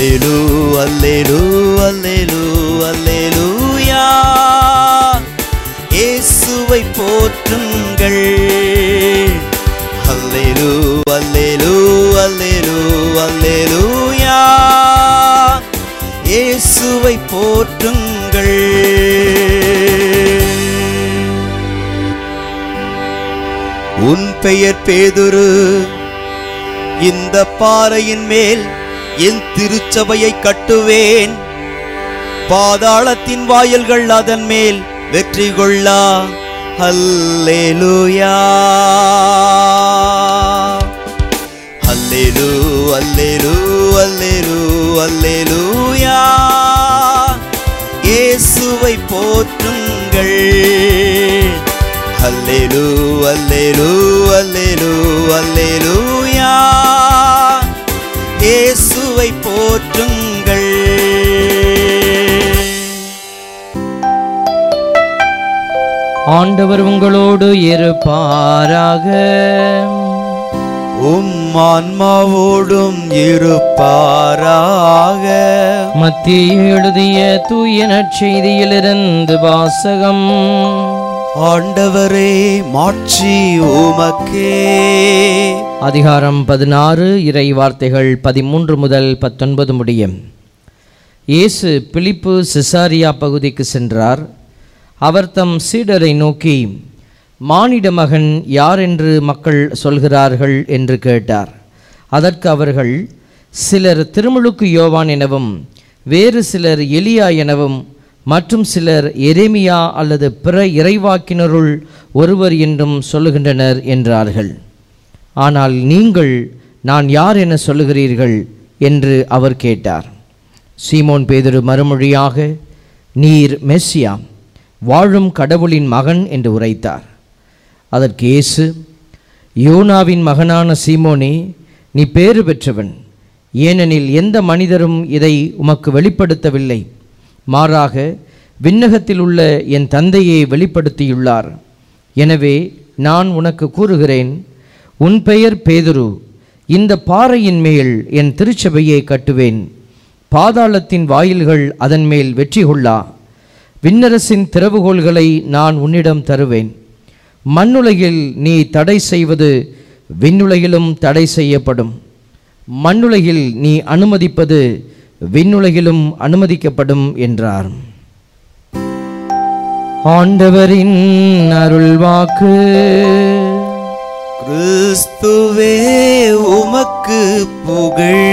அல்லேலூ அல்லேலூ அல்லேலூ அல்லேலூயா இயேசுவை போற்றுங்கள் அல்லேலூ அல்லேலூ அல்லேலூ அல்லேலூயா இயேசுவை போற்றுங்கள் உன் பெயர் பேதுரு இந்த பாறையின் மேல் என் திருச்சபையை கட்டுவேன் பாதாளத்தின் வாயில்கள் அதன் மேல் வெற்றி கொள்ளா அல்லேலூயா அல்லேலூ அல்லேலூ அல்லேலூ அல்லேலூயா இயேசுவை போற்றுங்கள் அல்லேலூ அல்லேலூ அல்லேலூ அல்லேலூயா இயேசுவை போற்றுங்கள் ஆண்டவர் உங்களோடு இருப்பாராக உம் ஆன்மாவோடும் இருப்பாராக மத்திய எழுதிய தூய நற்செய்தியிலிருந்து வாசகம் ஆண்டவரே மாட்சி உமக்கே அதிகாரம் பதினாறு இறை வார்த்தைகள் பதிமூன்று முதல் பத்தொன்பது முடியும் இயேசு பிலிப்பு சிசாரியா பகுதிக்கு சென்றார் அவர் தம் சீடரை நோக்கி மானிட மகன் யார் என்று மக்கள் சொல்கிறார்கள் என்று கேட்டார் அதற்கு அவர்கள் சிலர் திருமுழுக்கு யோவான் எனவும் வேறு சிலர் எலியா எனவும் மற்றும் சிலர் எரேமியா அல்லது பிற இறைவாக்கினருள் ஒருவர் என்றும் சொல்லுகின்றனர் என்றார்கள் ஆனால் நீங்கள் நான் யார் என சொல்லுகிறீர்கள் என்று அவர் கேட்டார் சீமோன் பேதுரு மறுமொழியாக நீர் மெஸ்ஸியா வாழும் கடவுளின் மகன் என்று உரைத்தார் அதற்கு இயேசு யோனாவின் மகனான சீமோனே நீ பேறு பெற்றவன் ஏனெனில் எந்த மனிதரும் இதை உமக்கு வெளிப்படுத்தவில்லை மாறாக விண்ணகத்தில் உள்ள என் தந்தையை வெளிப்படுத்தியுள்ளார் எனவே நான் உனக்கு கூறுகிறேன் உன் பெயர் பேதுரு இந்த பாறையின் மேல் என் திருச்சபையை கட்டுவேன் பாதாளத்தின் வாயில்கள் அதன் மேல் வெற்றி கொள்ளா விண்ணரசின் திறவுகோல்களை நான் உன்னிடம் தருவேன் மண்ணுலகில் நீ தடை செய்வது விண்ணுலகிலும் தடை செய்யப்படும் மண்ணுலகில் நீ அனுமதிப்பது விண்ணுலகிலும் அனுமதிக்கப்படும் என்றார் ஆண்டவரின் அருள்வாக்கு கிறிஸ்துவே உமக்கு புகழ்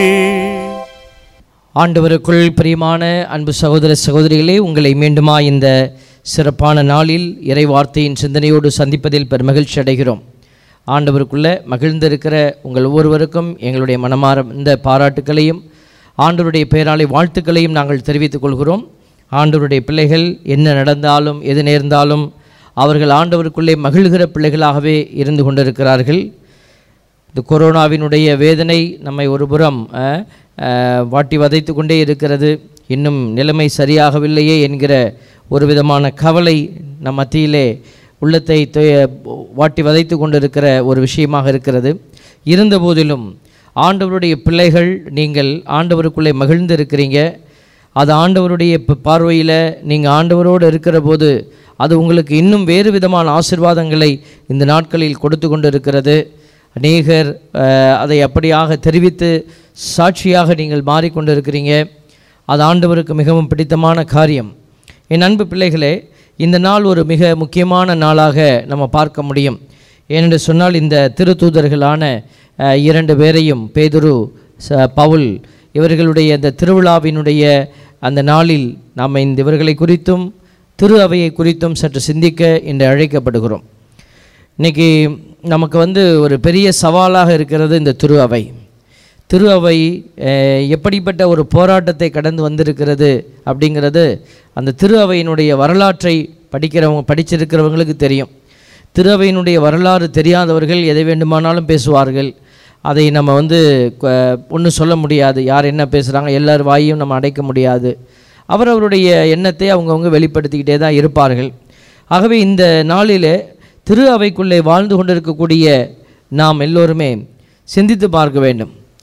ஆண்டவருக்குள் பிரியமான அன்பு சகோதர சகோதரிகளே உங்களை மீண்டுமா இந்த சிறப்பான நாளில் இறை வார்த்தையின் சிந்தனையோடு சந்திப்பதில் பெருமகிழ்ச்சி அடைகிறோம் ஆண்டவருக்குள்ள மகிழ்ந்திருக்கிற உங்கள் ஒவ்வொருவருக்கும் எங்களுடைய மனமார்ந்த பாராட்டுக்களையும் ஆண்டவருடைய பெயராலே வாழ்த்துக்களையும் நாங்கள் தெரிவித்துக் கொள்கிறோம் ஆண்டவருடைய பிள்ளைகள் என்ன நடந்தாலும் எது நேர்ந்தாலும் அவர்கள் ஆண்டவருக்குள்ளே மகிழ்கிற பிள்ளைகளாகவே இருந்து கொண்டிருக்கிறார்கள் இந்த கொரோனாவினுடைய வேதனை நம்மை ஒருபுறம் அஹ், அஹ், வாட்டி வதைத்து கொண்டே இருக்கிறது இன்னும் நிலைமை சரியாகவில்லையே என்கிற ஒரு விதமான கவலை நம் மத்தியிலே உள்ளத்தை தொ- வாட்டி வதைத்து கொண்டிருக்கிற ஒரு விஷயமாக இருக்கிறது இருந்தபோதிலும் ஆண்டவருடைய பிள்ளைகள் நீங்கள் ஆண்டவருக்குள்ளே மகிழ்ந்து இருக்கிறீங்க அது ஆண்டவருடைய ப- பார்வையில் நீங்கள் ஆண்டவரோடு இருக்கிற போது அது உங்களுக்கு இன்னும் வேறு விதமான ஆசிர்வாதங்களை இந்த நாட்களில் கொடுத்து கொண்டு இருக்கிறது அநேகர் அஹ், அதை அப்படியாக தெரிவித்து சாட்சியாக நீங்கள் மாறிக்கொண்டிருக்கிறீங்க அது ஆண்டவருக்கு மிகவும் பிடித்தமான காரியம் என் அன்பு பிள்ளைகளே இந்த நாள் ஒரு மிக முக்கியமான நாளாக நம்ம பார்க்க முடியும் ஏனென்று சொன்னால் இந்த திருத்தூதர்களான அஹ், இரண்டு பேரையும் பேதுரு ச- பவுல் இவர்களுடைய இந்த திருவிழாவினுடைய அந்த நாளில் நாம் இந்த இவர்களை குறித்தும் திரு அவையை குறித்தும் சற்று சிந்திக்க இன்று அழைக்கப்படுகிறோம் இன்னைக்கு நமக்கு வந்து ஒரு பெரிய சவாலாக இருக்கிறது இந்த திரு அவை திரு அவை அஹ், எப்படிப்பட்ட ஒரு போராட்டத்தை கடந்து வந்திருக்கிறது அப்படிங்கிறது அந்த திரு அவையினுடைய வரலாற்றை படிக்கிறவங்க படிச்சிருக்கிறவங்களுக்கு தெரியும் திரு அவையினுடைய வரலாறு தெரியாதவர்கள் எதை வேண்டுமானாலும் பேசுவார்கள் அதை நம்ம வந்து ஒன்றும் சொல்ல முடியாது யார் என்ன பேசுகிறாங்க எல்லார் வாயையும் நம்ம அடைக்க முடியாது அவரவருடைய எண்ணத்தை அவங்கவுங்க வெளிப்படுத்திக்கிட்டே தான் இருப்பார்கள் ஆகவே இந்த நாளிலே திரு அவைக்குள்ளே வாழ்ந்து கொண்டிருக்கக்கூடிய நாம் எல்லோருமே சிந்தித்து பார்க்க வேண்டும்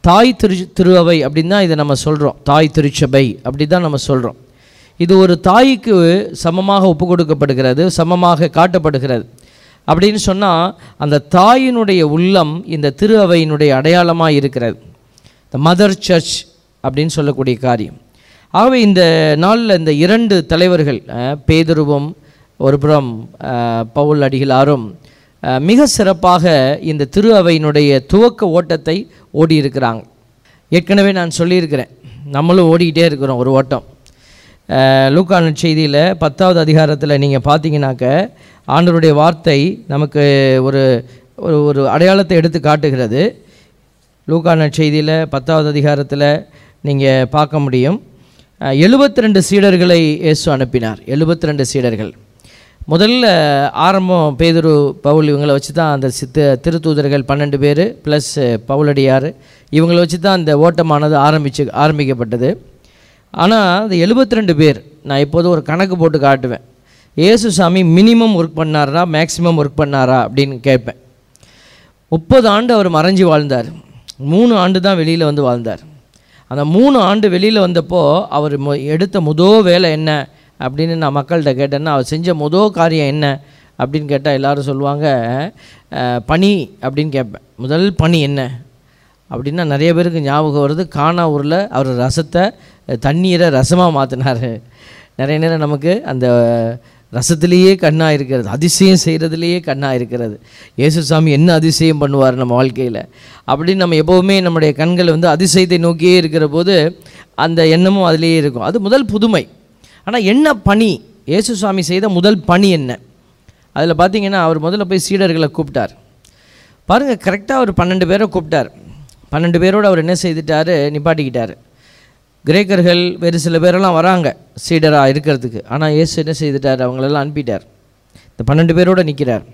தாய் திரு திருஅவை அப்படின்னு தான் இதை நம்ம சொல்கிறோம் தாய் திருச்சபை அப்படி தான் நம்ம சொல்கிறோம் இது ஒரு தாய்க்கு சமமாக ஒப்பு கொடுக்கப்படுகிறது சமமாக காட்டப்படுகிறது அப்படின்னு சொன்னால் அந்த தாயினுடைய உள்ளம் இந்த திரு அவையினுடைய அடையாளமாக இருக்கிறது த மதர் சர்ச் அப்படின்னு சொல்லக்கூடிய காரியம் ஆகவே இந்த நாளில் இந்த இரண்டு தலைவர்கள் அஹ், பேதுருவும் ஒருபுறம் அஹ், பவுல் அடிகளாரும் அஹ், மிக சிறப்பாக இந்த திரு அவையினுடைய துவக்க ஓட்டத்தை ஓடி இருக்கிறாங்க ஏற்கனவே நான் சொல்லியிருக்கிறேன் நம்மளும் ஓடிக்கிட்டே இருக்கிறோம் ஒரு ஓட்டம் அஹ், லூக்கான செய்தியில் பத்தாவது அதிகாரத்தில் நீங்கள் பார்த்தீங்கன்னாக்க ஆண்டவருடைய வார்த்தை நமக்கு ஒரு ஒரு ஒரு அடையாளத்தை எடுத்து காட்டுகிறது லூக்கான செய்தியில் பத்தாவது அதிகாரத்தில் நீங்கள் பார்க்க முடியும் எழுபத்தி ரெண்டு சீடர்களை இயேசு அனுப்பினார் எழுபத்தி ரெண்டு சீடர்கள் முதல்ல ஆரம்பம் பேதுரு பவுல் இவங்களை வச்சு தான் அந்த சித்து திருத்தூதர்கள் பன்னெண்டு பேர் ப்ளஸ் பவுலடியார் இவங்களை வச்சு தான் அந்த ஓட்டமானது ஆரம்பிச்சு ஆரம்பிக்கப்பட்டது ஆனால் அந்த எழுபத்தி ரெண்டு பேர் நான் எப்போதும் ஒரு கணக்கு போட்டு காட்டுவேன் இயேசு சாமி மினிமம் ஒர்க் பண்ணாரா மேக்ஸிமம் ஒர்க் பண்ணாரா அப்படின்னு கேட்பேன் முப்பது ஆண்டு அவர் மறைஞ்சு வாழ்ந்தார் மூணு ஆண்டு தான் வெளியில் வந்து வாழ்ந்தார் அந்த மூணு ஆண்டு வெளியில் வந்தப்போ அவர் மு எடுத்த முதோ வேலை என்ன அப்படின்னு நான் மக்கள்கிட்ட கேட்டேன்னா அவர் செஞ்ச முதோ காரியம் என்ன அப்படின்னு கேட்டால் எல்லாரும் சொல்லுவாங்க அஹ், பனி அப்படின்னு கேட்பேன் முதல் பனி என்ன அப்படின்னா நிறைய பேருக்கு ஞாபகம் வருது காணா ஊரில் அவர் ரசத்தை அஹ், தண்ணீரை ரசமாக மாற்றினார் நிறைய நேரம் நமக்கு அந்த ரசத்திலேயே கண்ணாக இருக்கிறது அதிசயம் செய்கிறதுலேயே கண்ணாக இருக்கிறது இயேசுசாமி என்ன அதிசயம் பண்ணுவார் நம்ம வாழ்க்கையில் அப்படின்னு நம்ம எப்போவுமே நம்முடைய கண்கள் வந்து அதிசயத்தை நோக்கியே இருக்கிற போது அந்த எண்ணமும் அதிலேயே இருக்கும் அது முதல் புதுமை ஆனால் என்ன பணி இயேசுசாமி செய்த முதல் பணி என்ன அதில் பார்த்தீங்கன்னா அவர் முதல்ல போய் சீடர்களை கூப்பிட்டார் பாருங்கள் கரெக்டாக அவர் பன்னெண்டு பேரை கூப்பிட்டார் பன்னெண்டு பேரோடு அவர் என்ன செய்துட்டாரு நிப்பாட்டிக்கிட்டார் கிரேக்கர்கள் வேறு சில பேரெல்லாம் வராங்க சீடராக இருக்கிறதுக்கு ஆனால் இயேசு என்ன செய்துட்டார் அவங்களெல்லாம் அனுப்பிட்டார் இந்த பன்னெண்டு பேரோடு நிற்கிறார்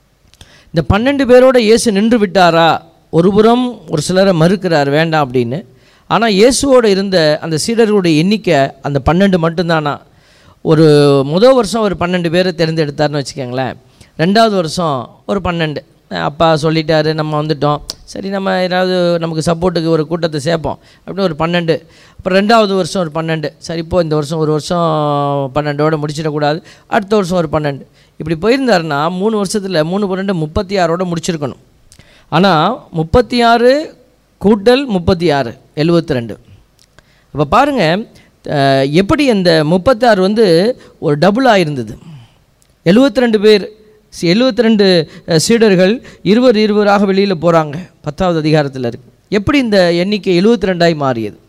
இந்த பன்னெண்டு பேரோட இயேசு நின்று விட்டாரா ஒரு புறம் ஒரு சிலரை மறுக்கிறார் வேண்டாம் அப்படின்னு ஆனால் இயேசுவோடு இருந்த அந்த சீடர்களுடைய எண்ணிக்கை அந்த பன்னெண்டு மட்டும்தானா ஒரு முதல் வருஷம் ஒரு பன்னெண்டு பேரை தேர்ந்தெடுத்தார்னு வச்சுக்கோங்களேன் ரெண்டாவது வருஷம் ஒரு பன்னெண்டு அஹ் அப்பா சொல்லிட்டாரு நம்ம வந்துட்டோம் சரி நம்ம ஏதாவது நமக்கு சப்போர்ட்டுக்கு ஒரு கூட்டத்தை சேர்ப்போம் அப்படின்னு ஒரு பன்னெண்டு அப்புறம் ரெண்டாவது வருஷம் ஒரு பன்னெண்டு சரி இப்போ இந்த வருஷம் ஒரு வருஷம் பன்னெண்டோட முடிச்சிடக்கூடாது அடுத்த வருஷம் ஒரு பன்னெண்டு இப்படி போயிருந்தாருன்னா மூணு வருஷத்தில் மூணு பன்னெண்டு முப்பத்தி ஆறோட முடிச்சிருக்கணும் ஆனால் முப்பத்தி ஆறு கூட்டல் முப்பத்தி ஆறு எழுபத்தி ரெண்டு அப்போ பாருங்கள் எப்படி அந்த முப்பத்தாறு வந்து ஒரு டபுள் ஆயிருந்தது எழுபத்தி ரெண்டு பேர் எழுபத்தி ரெண்டு சீடர்கள் இருவர் இருவராக வெளியில் போகிறாங்க பத்தாவது அதிகாரத்தில் இருக்கு எப்படி இந்த எண்ணிக்கை எழுபத்தி ரெண்டாய் மாறியது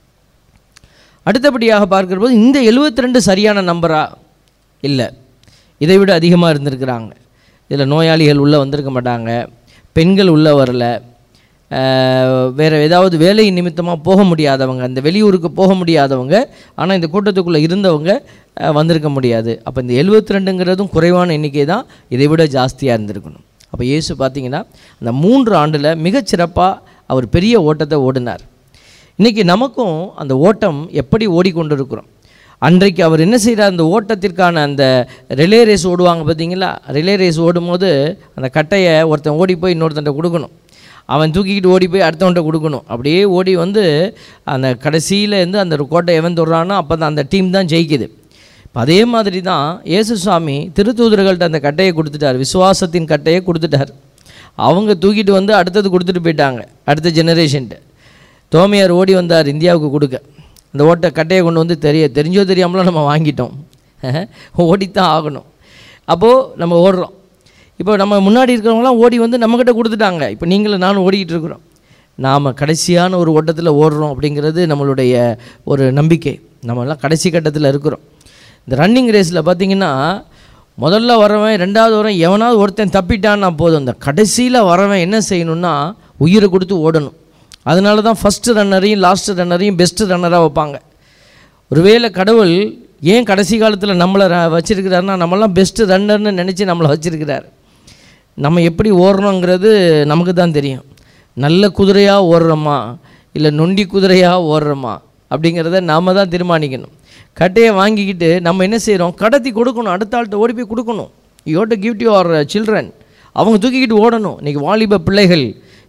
அடுத்தபடியாக பார்க்கிற போது இந்த எழுபத்தி ரெண்டு சரியான நம்பரா இல்லை இதை விட அதிகமாக இருந்திருக்கிறாங்க இதில் நோயாளிகள் உள்ளே வந்திருக்க மாட்டாங்க பெண்கள் உள்ளே வரல அஹ், வேறு ஏதாவது வேலை நிமித்தமாக போக முடியாதவங்க அந்த வெளியூருக்கு போக முடியாதவங்க ஆனால் இந்த கூட்டத்துக்குள்ளே இருந்தவங்க அஹ், வந்திருக்க முடியாது அப்போ இந்த எழுபத்தி ரெண்டுங்கிறதும் குறைவான எண்ணிக்கை தான் இதை விட ஜாஸ்தியாக இருந்திருக்கணும் அப்போ இயேசு பார்த்தீங்கன்னா அந்த மூன்று ஆண்டில் மிகச்சிறப்பாக அவர் பெரிய ஓட்டத்தை ஓடினார் இன்றைக்கி நமக்கும் அந்த ஓட்டம் எப்படி ஓடிக்கொண்டிருக்கிறோம் அன்றைக்கு அவர் என்ன செய்கிறார் அந்த ஓட்டத்திற்கான அந்த ரிலே ரேஸ் ஓடுவாங்க பார்த்தீங்களா ரிலே ரேஸ் ஓடும்போது அந்த கட்டையை ஒருத்தன் ஓடி போய் இன்னொருத்தன்ட்ட கொடுக்கணும் அவன் தூக்கிக்கிட்டு ஓடி போய் அடுத்தவன்ட்ட கொடுக்கணும் அப்படியே ஓடி வந்து அந்த கடைசியில் இருந்து அந்த கோட்டை எவன் தொடுறானோ அப்போ தான் அந்த டீம் தான் ஜெயிக்குது இப்ப அதே மாதிரி தான் இயேசு சுவாமி திருத்தூதர்கள்ட்ட அந்த கட்டையை கொடுத்துட்டார் விசுவாசத்தின் கட்டையை கொடுத்துட்டார் அவங்க தூக்கிட்டு வந்து அடுத்தது கொடுத்துட்டு போயிட்டாங்க அடுத்த ஜெனரேஷன்ட்டு தோமையார் ஓடி வந்தார் இந்தியாவுக்கு கொடுக்க அந்த ஓட்டை கட்டையை கொண்டு வந்து தெரிய தெரிஞ்சோ தெரியாமலோ நம்ம வாங்கிட்டோம் ஓடித்தான் ஆகணும் அப்போது நம்ம ஓடுறோம் இப்போ நம்ம முன்னாடி இருக்கிறவங்களாம் ஓடி வந்து நம்மக்கிட்ட கொடுத்துட்டாங்க இப்போ நீங்களும் நானும் ஓடிக்கிட்டு இருக்கிறோம் நாம் கடைசியான ஒரு ஓட்டத்தில் ஓடுறோம் அப்படிங்கிறது நம்மளுடைய ஒரு நம்பிக்கை நம்மலாம் கடைசி கட்டத்தில் இருக்கிறோம் இந்த ரன்னிங் ரேஸில் பார்த்தீங்கன்னா முதல்ல வரவன் ரெண்டாவது வரவன் எவனாவது ஒருத்தன் தப்பிட்டான்னா போதும் இந்த கடைசியில் வரவன் என்ன செய்யணும்னா உயிரை கொடுத்து ஓடணும் அதனால தான் ஃபஸ்ட்டு ரன்னரையும் லாஸ்ட்டு ரன்னரையும் பெஸ்ட்டு ரன்னராக வைப்பாங்க ஒருவேளை கடவுள் ஏன் கடைசி காலத்தில் நம்மளை ர- வச்சிருக்கிறாருன்னா நம்மலாம் பெஸ்ட்டு ரன்னர்னு நினச்சி நம்மளை வச்சிருக்கிறார் நம்ம எப்படி ஓடுறோங்கிறது நமக்கு தான் தெரியும் நல்ல குதிரையாக ஓடுறோமா இல்லை நொண்டி குதிரையாக ஓடுறோமா அப்படிங்கிறத நாம் தான் தீர்மானிக்கணும் கட்டையை வாங்கிக்கிட்டு நம்ம என்ன செய்கிறோம் கடத்தி கொடுக்கணும் அடுத்த ஆள்கிட்ட ஓடி போய் கொடுக்கணும் you to give to your children அவங்க தூக்கிக்கிட்டு ஓடணும் இன்றைக்கி வாலிப பிள்ளைகள்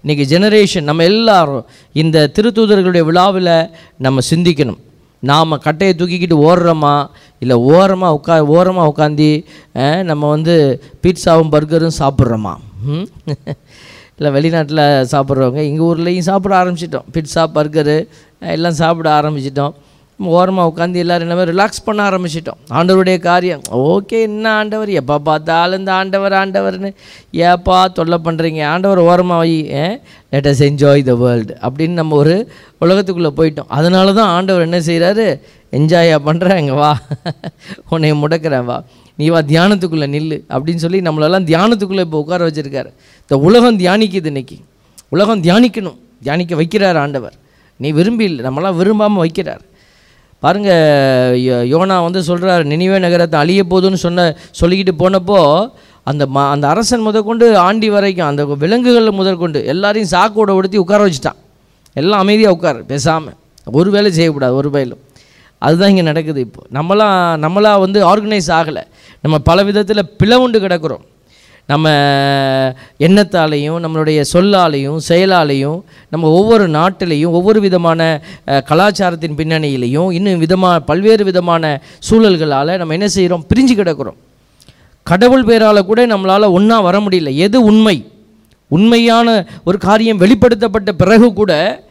இன்றைக்கி ஜெனரேஷன் நம்ம எல்லாரும் இந்த திருத்தூதர்களுடைய விழாவில் நம்ம சிந்திக்கணும் நாம் கட்டையை தூக்கிக்கிட்டு ஓடுறோமா இல்லை ஓரமாக உட்கா ஓரமாக உட்காந்து நம்ம வந்து பீட்சாவும் பர்கரும் சாப்பிட்றோமா ம்? இல்லை வெளிநாட்டில் சாப்பிட்றவங்க எங்கள் ஊர்லேயும் சாப்பிட ஆரம்பிச்சிட்டோம் பிட்ஸா பர்கரு எல்லாம் சாப்பிட ஆரம்பிச்சிட்டோம் ஓரமாக உட்காந்து எல்லோரும் என்ன ரிலாக்ஸ் பண்ண ஆரம்பிச்சிட்டோம் ஆண்டவருடைய காரியம் ஓகே என்ன ஆண்டவர் எப்போ பார்த்தாலும் இந்த ஆண்டவர் ஆண்டவர்னு ஏப்பா தொல்லை பண்ணுறீங்க ஆண்டவர் ஓரமாக வை let us enjoy the world அப்படின்னு நம்ம ஒரு உலகத்துக்குள்ளே போயிட்டோம் அதனால தான் ஆண்டவர் என்ன செய்கிறாரு என்ஜாயா பண்ணுறேன் இங்கே வா உன்னை முடக்கிறேன் வா நீ வா தியானத்துக்குள்ளே நில்லு அப்படின்னு சொல்லி நம்மளெல்லாம் தியானத்துக்குள்ளே இப்போ உட்கார வச்சுருக்காரு இந்த உலகம் தியானிக்குது இன்னைக்கு உலகம் தியானிக்கணும் தியானிக்க வைக்கிறார் ஆண்டவர் நீ விரும்பி இல்லை நம்மளாம் விரும்பாமல் வைக்கிறார் பாருங்க யோ- யோனா வந்து சொல்கிறார் நினைவே நகரத்தை அழிய போதுன்னு சொன்ன சொல்லிக்கிட்டு போனப்போ அந்த ம அந்த அரசன் முதற்கொண்டு ஆண்டி வரைக்கும் அந்த விலங்குகள் முதற்கொண்டு எல்லாரையும் சாக்கோட உடுத்தி உட்கார வச்சுட்டான் எல்லாம் அமைதியாக உட்கார் பேசாமல் ஒரு வேலை செய்யக்கூடாது ஒரு வேலும் அதுதான் இங்கே நடக்குது இப்போ நம்மளாம் நம்மளா வந்து ஆர்கனைஸ் ஆகலை நம்ம பல விதத்தில் பிளவுண்டு கிடக்கிறோம் நம்ம எண்ணத்தாலையும் நம்மளுடைய சொல்லாலையும் செயலாலையும் நம்ம ஒவ்வொரு நாட்டிலையும் ஒவ்வொரு விதமான அஹ், கலாச்சாரத்தின் பின்னணியிலையும் இன்னும் விதமான பல்வேறு விதமான சூழல்களால் நம்ம என்ன செய்கிறோம் பிரிஞ்சு கிடக்கிறோம் கடவுள் பேரால் கூட நம்மளால் ஒன்றா வர முடியல எது உண்மை உண்மையான ஒரு காரியம் வெளிப்படுத்தப்பட்ட பிறகு கூட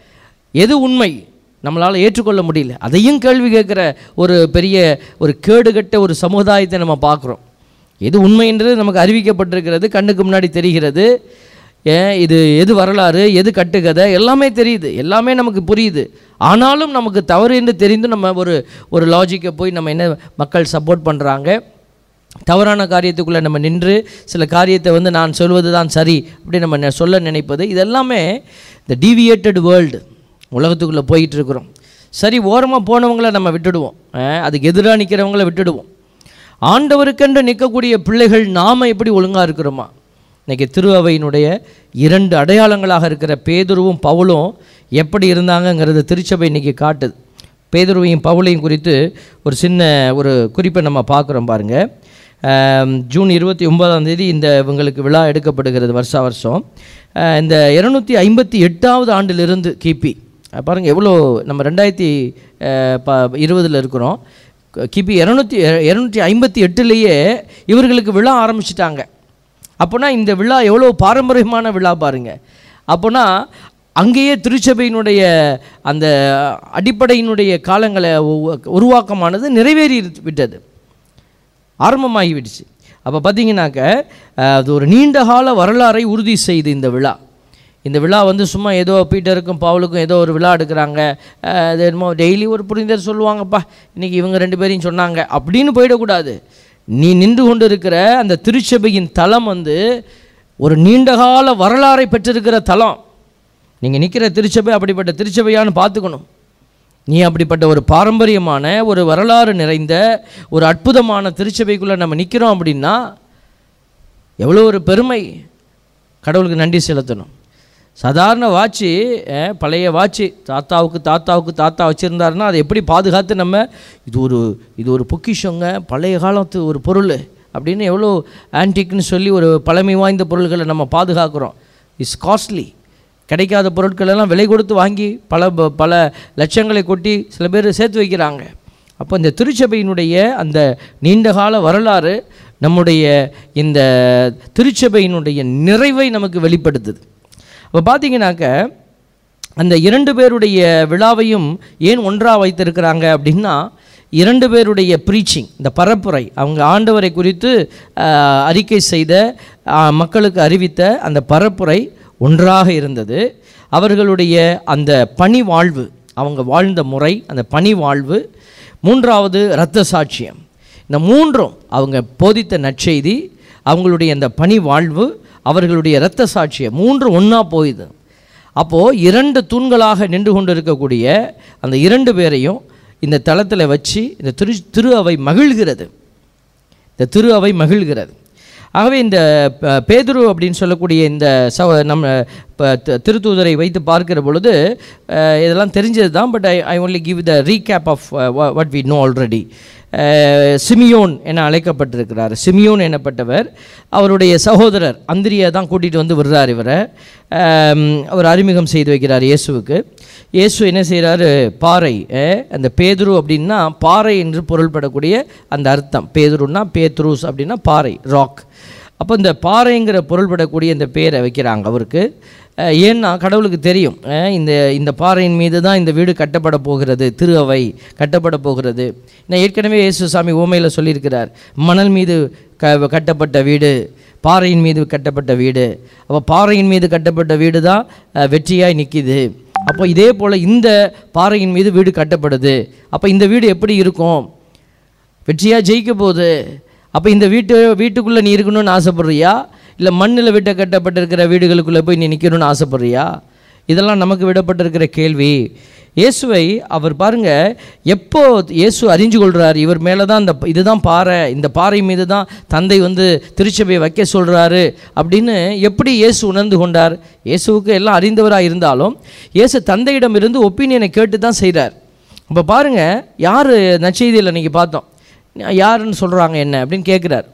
எது உண்மை நம்மளால் ஏற்றுக்கொள்ள முடியல அதையும் கேள்வி கேட்குற ஒரு பெரிய ஒரு கேடுகட்ட ஒரு சமுதாயத்தை நம்ம பார்க்குறோம் எது உண்மைன்றது நமக்கு அறிவிக்கப்பட்டிருக்கிறது கண்ணுக்கு முன்னாடி தெரிகிறது ஏன் இது எது வரலாறு எது கட்டுக்கதை எல்லாமே தெரியுது எல்லாமே நமக்கு புரியுது ஆனாலும் நமக்கு தவறு என்று தெரிந்தும் நம்ம ஒரு ஒரு லாஜிக்கை போய் நம்ம என்ன மக்கள் சப்போர்ட் பண்ணுறாங்க தவறான காரியத்துக்குள்ளே நம்ம நின்று சில காரியத்தை வந்து நான் சொல்வது தான் சரி அப்படி நம்ம நெ- சொல்ல நினைப்பது இதெல்லாமே இந்த டீவியேட்டட் வேர்ல்டு உலகத்துக்குள்ளே போயிட்டு இருக்கிறோம் சரி ஓரமாக போனவங்கள நம்ம விட்டுடுவோம் அஹ், அதுக்கு எதிராக நிற்கிறவங்கள விட்டுடுவோம் ஆண்டவருக்கென்று நிற்கக்கூடிய பிள்ளைகள் நாம் எப்படி ஒழுங்காக இருக்கிறோமா இன்னைக்கு திருஅவையினுடைய இரண்டு அடையாளங்களாக இருக்கிற பேதுருவும் பவுலும் எப்படி இருந்தாங்கங்கிறது திருச்சபை இன்னைக்கு காட்டுது பேதுருவையும் பவுலையும் குறித்து ஒரு சின்ன ஒரு குறிப்பை நம்ம பார்க்குறோம் பாருங்கள் ஜூன் இருபத்தி ஒன்பதாம் தேதி இந்த இவங்களுக்கு விழா எடுக்கப்படுகிறது வருஷா வருஷம் அஹ் இந்த இரநூத்தி ஐம்பத்தி எட்டாவது ஆண்டிலிருந்து கிபி அஹ் பாருங்க எவ்வளோ நம்ம ரெண்டாயிரத்தி அஹ், ப இருபதில் இருக்கிறோம் க- கிபி இரநூத்தி இரநூத்தி ஐம்பத்தி எட்டுலேயே இவர்களுக்கு விழா ஆரம்பிச்சிட்டாங்க அப்போனா இந்த விழா எவ்வளோ பாரம்பரியமான விழா பாருங்க அப்போனா அங்கேயே திருச்சபையினுடைய அந்த அடிப்படையினுடைய காலங்களை உ- உருவாக்கமானது நிறைவேறி விட்டது ஆரம்பமாகிவிடுச்சு அப்போ பார்த்தீங்கன்னாக்க அஹ், அது ஒரு நீண்ட கால வரலாறை உறுதி செய்து இந்த விழா இந்த விழா வந்து சும்மா ஏதோ பீட்டருக்கும் பவுலுக்கும் ஏதோ ஒரு விழா எடுக்கிறாங்க அஹ், அது என்னமோ டெய்லி ஒரு புரிந்தர் சொல்லுவாங்கப்பா இன்றைக்கி இவங்க ரெண்டு பேரையும் சொன்னாங்க அப்படின்னு போயிடக்கூடாது நீ நின்று கொண்டு இருக்கிற அந்த திருச்சபையின் தலம் வந்து ஒரு நீண்டகால வரலாறை பெற்றிருக்கிற தலம் நீங்கள் நிற்கிற திருச்சபை அப்படிப்பட்ட திருச்சபையான்னு பார்த்துக்கணும் நீ அப்படிப்பட்ட ஒரு பாரம்பரியமான ஒரு வரலாறு நிறைந்த ஒரு அற்புதமான திருச்சபைக்குள்ளே நம்ம நிற்கிறோம் அப்படின்னா எவ்வளோ ஒரு பெருமை கடவுளுக்கு நன்றி செலுத்தணும் சாதாரண வாட்சி அஹ், பழைய வாட்சி தாத்தாவுக்கு தாத்தாவுக்கு தாத்தா வச்சுருந்தாருன்னா அதை எப்படி பாதுகாத்து நம்ம இது ஒரு இது ஒரு பொக்கிஷங்க பழைய காலத்து ஒரு பொருள் அப்படின்னு எவ்வளோ ஆன்டிக்னு சொல்லி ஒரு பழமை வாய்ந்த பொருள்களை நம்ம பாதுகாக்கிறோம் இட்ஸ் காஸ்ட்லி கிடைக்காத பொருட்கள் எல்லாம் விலை கொடுத்து வாங்கி பல ப- பல லட்சங்களை கொட்டி சில பேர் சேர்த்து வைக்கிறாங்க அப்போ இந்த திருச்சபையினுடைய அந்த நீண்டகால வரலாறு நம்முடைய இந்த திருச்சபையினுடைய நிறைவை நமக்கு வெளிப்படுத்துது அப்போ பார்த்தீங்கன்னாக்க அந்த இரண்டு பேருடைய விழாவையும் ஏன் ஒன்றாக வைத்திருக்கிறாங்க அப்படின்னா இரண்டு பேருடைய ப்ரீச்சிங் இந்த பரப்புரை அவங்க ஆண்டவரை குறித்து ஆஹ், அறிக்கை செய்த ஆஹ், மக்களுக்கு அறிவித்த அந்த பரப்புரை ஒன்றாக இருந்தது அவர்களுடைய அந்த பணி வாழ்வு அவங்க வாழ்ந்த முறை அந்த பணி வாழ்வு மூன்றாவது இரத்த சாட்சியம் இந்த மூன்றும் அவங்க போதித்த நற்செய்தி அவங்களுடைய அந்த பணி வாழ்வு அவர்களுடைய இரத்த சாட்சியம் மூன்று ஒன்றா போயுது அப்போது இரண்டு தூண்களாக நின்று கொண்டு இருக்கக்கூடிய அந்த இரண்டு பேரையும் இந்த தளத்தில் வச்சு இந்த திரு திரு அவை மகிழ்கிறது இந்த திரு அவை மகிழ்கிறது ஆகவே இந்த ப- பேதுரு அப்படின்னு சொல்லக்கூடிய இந்த சவ நம்ம இப்போ திருத்தூதரை வைத்து பார்க்கிற பொழுது அஹ், இதெல்லாம் தெரிஞ்சது தான் but I I only give the recap of what we know already Simeon என அழைக்கப்பட்டிருக்கிறார் சிமியோன் எனப்பட்டவர் அவருடைய சகோதரர் அந்திரியை தான் கூட்டிகிட்டு வந்து விடுறார் இவரை அம், அவர் அறிமுகம் செய்து வைக்கிறார் இயேசுவுக்கு இயேசு என்ன செய்கிறாரு பாறை அஹ், அந்த பேதுரு அப்படின்னா பாறை என்று பொருள்படக்கூடிய அந்த அர்த்தம் பேதுருன்னா பேத்ரூஸ் அப்படின்னா பாறை ராக் அப்போ இந்த பாறைங்கிற பொருள்படக்கூடிய இந்த பேரை வைக்கிறாங்க அவருக்கு அஹ், ஏன்னா கடவுளுக்கு தெரியும் அஹ், இந்த இந்த பாறையின் மீது தான் இந்த வீடு கட்டப்பட போகிறது திரு அவை கட்டப்பட போகிறது நான் ஏற்கனவே இயேசு சாமி ஓமையில் சொல்லியிருக்கிறார் மணல் மீது க கட்டப்பட்ட வீடு பாறையின் மீது கட்டப்பட்ட வீடு அப்போ பாறையின் மீது கட்டப்பட்ட வீடு தான் அஹ், வெற்றியாய் நிற்கிது அப்போ இதே போல் இந்த பாறையின் மீது வீடு கட்டப்படுது அப்போ இந்த வீடு எப்படி இருக்கும் வெற்றியாக ஜெயிக்க போகுது அப்போ இந்த வீட்டு வீட்டுக்குள்ளே நீ இருக்கணும்னு ஆசைப்படுறியா இல்லை மண்ணில் விட்ட கட்டப்பட்டிருக்கிற வீடுகளுக்குள்ளே போய் நீ நிற்கணும்னு ஆசைப்படுறியா இதெல்லாம் நமக்கு விடப்பட்டிருக்கிற கேள்வி இயேசுவை அவர் பாருங்க எப்போ இயேசு அறிஞ்சு கொள்கிறார் இவர் மேலே தான் இந்த இதுதான் பாறை இந்த பாறை மீது தான் தந்தை வந்து திருச்சபையை வைக்க சொல்கிறாரு அப்படின்னு எப்படி இயேசு உணர்ந்து கொண்டார் இயேசுவுக்கு எல்லாம் அறிந்தவராக இருந்தாலும் இயேசு தந்தையிடமிருந்து ஒப்பீனியனை கேட்டு தான் செய்கிறார் இப்போ பாருங்கள் யார் நற்செய்தியில் இன்றைக்கி பார்த்தோம் யாருன்னு சொல்கிறாங்க என்ன அப்படின்னு கேட்குறாரு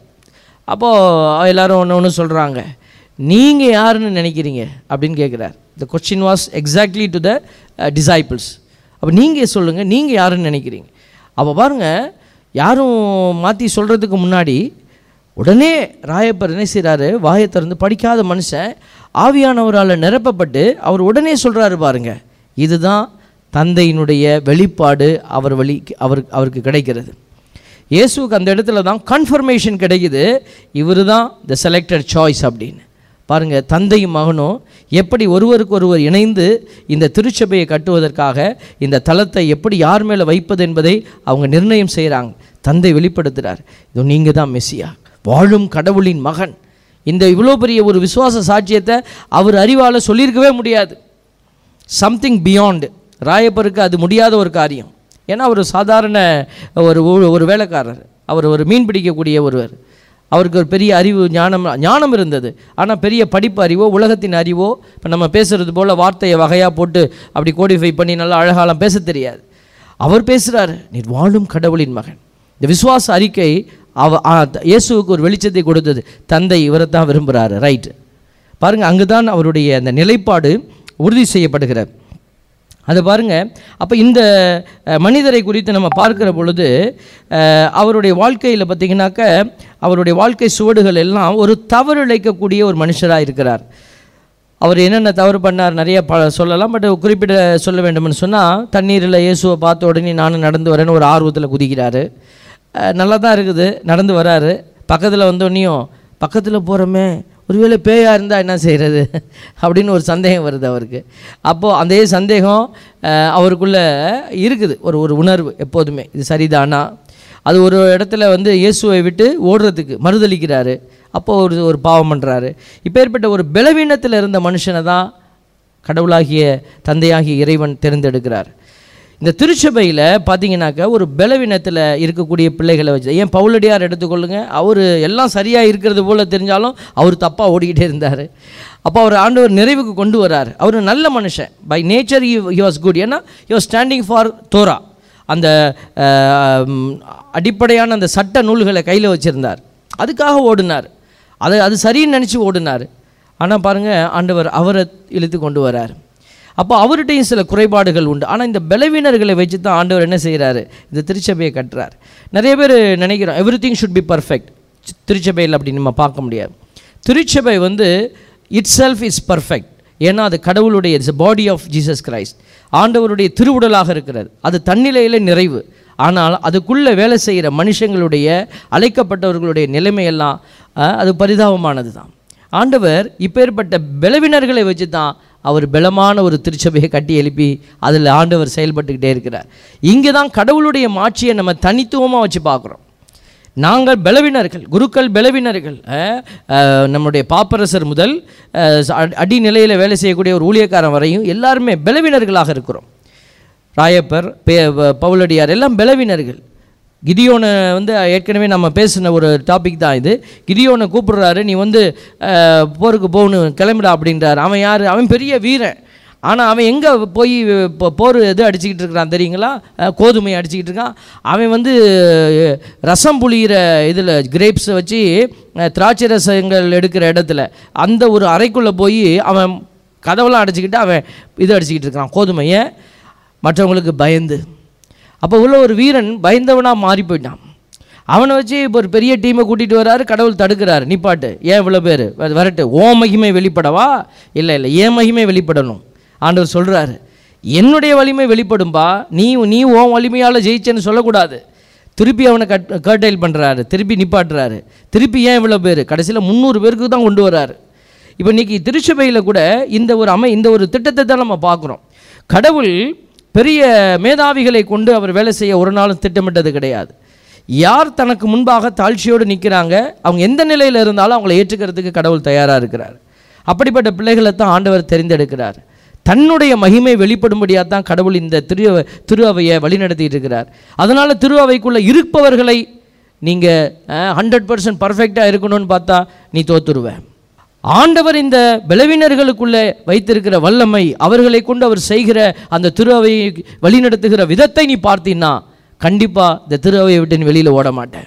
அப்போது எல்லாரும் ஒன்று ஒன்று சொல்கிறாங்க நீங்கள் யாருன்னு நினைக்கிறீங்க அப்படின்னு கேட்குறார் the question was exactly to the disciples அப்போ நீங்கள் சொல்லுங்கள் நீங்கள் யாருன்னு நினைக்கிறீங்க அப்போ பாருங்கள் யாரும் மாற்றி சொல்கிறதுக்கு முன்னாடி உடனே ராயப்பர் என்ன செய்கிறாரு வாயை திறந்து படிக்காத மனுஷன் ஆவியானவரால் நிரப்பப்பட்டு அவர் உடனே சொல்கிறாரு பாருங்க இதுதான் தந்தையினுடைய வெளிப்பாடு அவர் வழி அவர் அவருக்கு கிடைக்கிறது இயேசுவுக்கு அந்த இடத்துல தான் கன்ஃபர்மேஷன் கிடைக்குது இவர் தான் த செலக்டட் சாய்ஸ் அப்படின்னு பாருங்கள் தந்தையும் மகனும் எப்படி ஒருவருக்கு ஒருவர் இணைந்து இந்த திருச்சபையை கட்டுவதற்காக இந்த தளத்தை எப்படி யார் மேலே வைப்பது என்பதை அவங்க நிர்ணயம் செய்கிறாங்க தந்தை வெளிப்படுத்துகிறார் இது நீங்கள் தான் மெஸ்ஸியா வாழும் கடவுளின் மகன் இந்த இவ்வளோ பெரிய ஒரு விசுவாச சாட்சியத்தை அவர் அறிவால் சொல்லியிருக்கவே முடியாது சம்திங் பியாண்ட் ராயப்பருக்கு அது முடியாத ஒரு காரியம் ஏன்னா அவர் சாதாரண ஒரு ஊ- ஒரு வேலைக்காரர் அவர் ஒரு மீன் பிடிக்கக்கூடிய ஒருவர் அவருக்கு ஒரு பெரிய அறிவு ஞானம் ஞானம் இருந்தது ஆனால் பெரிய படிப்பு அறிவோ உலகத்தின் அறிவோ இப்போ நம்ம பேசுகிறது போல் வார்த்தையை வகையாக போட்டு அப்படி கோடிஃபை பண்ணி நல்லா அழகாலாம் பேச தெரியாது அவர் பேசுகிறார் நீர் வாழும் கடவுளின் மகன் இந்த விசுவாச அறிக்கை அவ ஆ, த- இயேசுவுக்கு ஒரு வெளிச்சத்தை கொடுத்தது தந்தை இவரை தான் விரும்புகிறாரு ரைட்டு பாருங்கள் அங்கு தான் அவருடைய அந்த நிலைப்பாடு உறுதி செய்யப்படுகிறது அது பாருங்க அப்போ இந்த அஹ், மனிதரை குறித்து நம்ம பார்க்கிற பொழுது அஹ், அவருடைய வாழ்க்கையில் பார்த்தீங்கன்னாக்க அவருடைய வாழ்க்கை சுவடுகள் எல்லாம் ஒரு தவறிழைக்கக்கூடிய ஒரு மனுஷராக இருக்கிறார் அவர் என்னென்ன தவறு பண்ணார் நிறைய ப சொல்லலாம் பட் குறிப்பிட சொல்ல வேண்டும்னு சொன்னால் தண்ணீரில் இயேசுவை பார்த்த உடனே நானும் நடந்து வரேன்னு ஒரு ஆர்வத்தில் குதிக்கிறாரு அஹ், நல்லா தான் இருக்குது நடந்து வராரு பக்கத்தில் வந்தோடனையும் பக்கத்தில் போகிறோமே ஒருவேளை பேயாக இருந்தால் என்ன செய்கிறது அப்படின்னு ஒரு சந்தேகம் வருது அவருக்கு அப்போது அதே சந்தேகம் அஹ், அவருக்குள்ளே இருக்குது ஒரு ஒரு உணர்வு எப்போதுமே இது சரிதானா அது ஒரு இடத்துல வந்து இயேசுவை விட்டு ஓடுறதுக்கு மறுதளிக்கிறாரு அப்போ ஒரு ஒரு பாவம் பண்ணுறாரு இப்பேற்பட்ட ஒரு பலவீனத்தில் இருந்த மனுஷனை தான் கடவுளாகிய தந்தையாகிய இறைவன் தேர்ந்தெடுக்கிறார் இந்த திருச்சபையில் பார்த்தீங்கன்னாக்கா ஒரு பலவீனத்தில் இருக்கக்கூடிய பிள்ளைகளை வச்சு ஏன் பவுலடியார் எடுத்துக்கொள்ளுங்க அவர் எல்லாம் சரியாக இருக்கிறது போல் தெரிஞ்சாலும் அவர் தப்பாக ஓடிக்கிட்டே இருந்தார் அப்போ அவர் ஆண்டவர் நிறைவுக்கு கொண்டு வரார் அவர் நல்ல மனுஷன் by nature he was good ஏன்னா he was standing for Torah அந்த அஹ், ம், அடிப்படையான அந்த சட்ட நூல்களை கையில் வச்சுருந்தார் அதுக்காக ஓடினார் அதை அது சரின்னு நினச்சி ஓடினார் ஆனால் பாருங்கள் ஆண்டவர் அவரை இழுத்து கொண்டு வரார் அப்போ அவர்கிட்டையும் சில குறைபாடுகள் உண்டு ஆனால் இந்த பலவீனர்களை வச்சு தான் ஆண்டவர் என்ன செய்கிறாரு இந்த திருச்சபையை கட்டுறார் நிறைய பேர் நினைக்கிறோம் everything should be perfect திருச்சபையில் அப்படி நம்ம பார்க்க முடியாது திருச்சபை வந்து இட் செல்ஃப் இஸ் பர்ஃபெக்ட் ஏன்னா அது கடவுளுடைய it's body of Jesus Christ ஆண்டவருடைய திருவுடலாக இருக்கிறது அது தன்னிலையில் நிறைவு ஆனால் அதுக்குள்ளே வேலை செய்கிற மனுஷங்களுடைய அழைக்கப்பட்டவர்களுடைய நிலைமையெல்லாம் அஹ், அது பரிதாபமானது தான் ஆண்டவர் இப்பேற்பட்ட பலவினர்களை வச்சு தான் அவர் பலமான ஒரு திருச்சபையை கட்டி எழுப்பி அதில் ஆண்டவர் செயல்பட்டுக்கிட்டே இருக்கிறார் இங்கே தான் கடவுளுடைய மாட்சியை நம்ம தனித்துவமாக வச்சு பார்க்குறோம் நாங்கள் பலவினர்கள் குருக்கள் பலவினர்கள் அஹ், அஹ், நம்முடைய பாப்பரசர் முதல் அஹ், அடி- அடிநிலையில் வேலை செய்யக்கூடிய ஒரு ஊழியக்காரன் வரையும் எல்லாருமே பலவினர்களாக இருக்கிறோம் ராயப்பர் பே வ- பவுலடியார் எல்லாம் பலவினர்கள் கிதியோனை வந்து ஏற்கனவே நம்ம பேசின ஒரு டாபிக் தான் இது கிதியோனை கூப்பிடுறாரு நீ வந்து அஹ், போருக்கு போகணும் கிளம்பிடா அப்படின்றாரு அவன் யார் அவன் பெரிய வீரன் ஆனால் அவன் எங்கே போய் இப்போ போர் எது அடிச்சுக்கிட்டு இருக்கிறான் தெரியுங்களா அஹ், கோதுமை அடிச்சுக்கிட்டு இருக்கான் அவன் வந்து அஹ், ரசம் புளிகிற இதில் கிரேப்ஸை வச்சு அஹ், திராட்சை ரசங்கள் எடுக்கிற இடத்துல அந்த ஒரு அறைக்குள்ளே போய் அவன் கதவெல்லாம் அடைச்சிக்கிட்டு அவன் இது அடிச்சுக்கிட்டு இருக்கிறான் கோதுமையை மற்றவங்களுக்கு பயந்து அப்போ உள்ள ஒரு வீரன் பயந்தவனாக மாறி போயிட்டான் அவனை வச்சு இப்போ ஒரு பெரிய டீமை கூட்டிகிட்டு வராரு கடவுள் தடுக்கிறாரு நிப்பாட்டு ஏன் இவ்வளோ பேர் வரட்டு ஓ மகிமை வெளிப்படவா இல்லை இல்லை ஏன் மகிமை வெளிப்படணும் ஆண்டவர் சொல்கிறாரு என்னுடைய வலிமை வெளிப்படும்பா நீ நீ உன் வலிமையால் ஜெயிச்சேன்னு சொல்லக்கூடாது திருப்பி அவனை கட் கர்டைல் பண்ணுறாரு திருப்பி நிப்பாட்டுறாரு திருப்பி ஏன் இவ்வளோ பேர் கடைசியில் முந்நூறு பேருக்கு தான் கொண்டு வராரு இப்போ இன்னைக்கு திருச்சபையில் கூட இந்த ஒரு அமை இந்த ஒரு திட்டத்தை தான் நம்ம பார்க்குறோம் கடவுள் பெரிய மேதாவிகளை கொண்டு அவர் வேலை செய்ய ஒரு நாளும் திட்டமிட்டது கிடையாது யார் தனக்கு முன்பாக தாழ்ச்சியோடு நிற்கிறாங்க அவங்க எந்த நிலையில் இருந்தாலும் அவங்கள ஏற்றுக்கிறதுக்கு கடவுள் தயாராக இருக்கிறார் அப்படிப்பட்ட பிள்ளைகளை தான் ஆண்டவர் தெரிந்தெடுக்கிறார் தன்னுடைய மகிமை வெளிப்படும்படியாக தான் கடவுள் இந்த திரு திரு அவையை வழிநடத்திட்டு இருக்கிறார் அதனால் திரு அவைக்குள்ளே இருப்பவர்களை நீங்கள் ஹண்ட்ரட் பர்சன்ட் பர்ஃபெக்டாக இருக்கணும்னு பார்த்தா நீ தோத்துருவ ஆண்டவர் இந்த பலவீனர்களுக்குள்ளே வைத்திருக்கிற வல்லமை அவர்களை கொண்டு அவர் செய்கிற அந்த திரு அவையை வழிநடத்துகிற விதத்தை நீ பார்த்தீன்னா கண்டிப்பாக இந்த திரு அவையை விட்டு நீ வெளியில் ஓட மாட்டேன்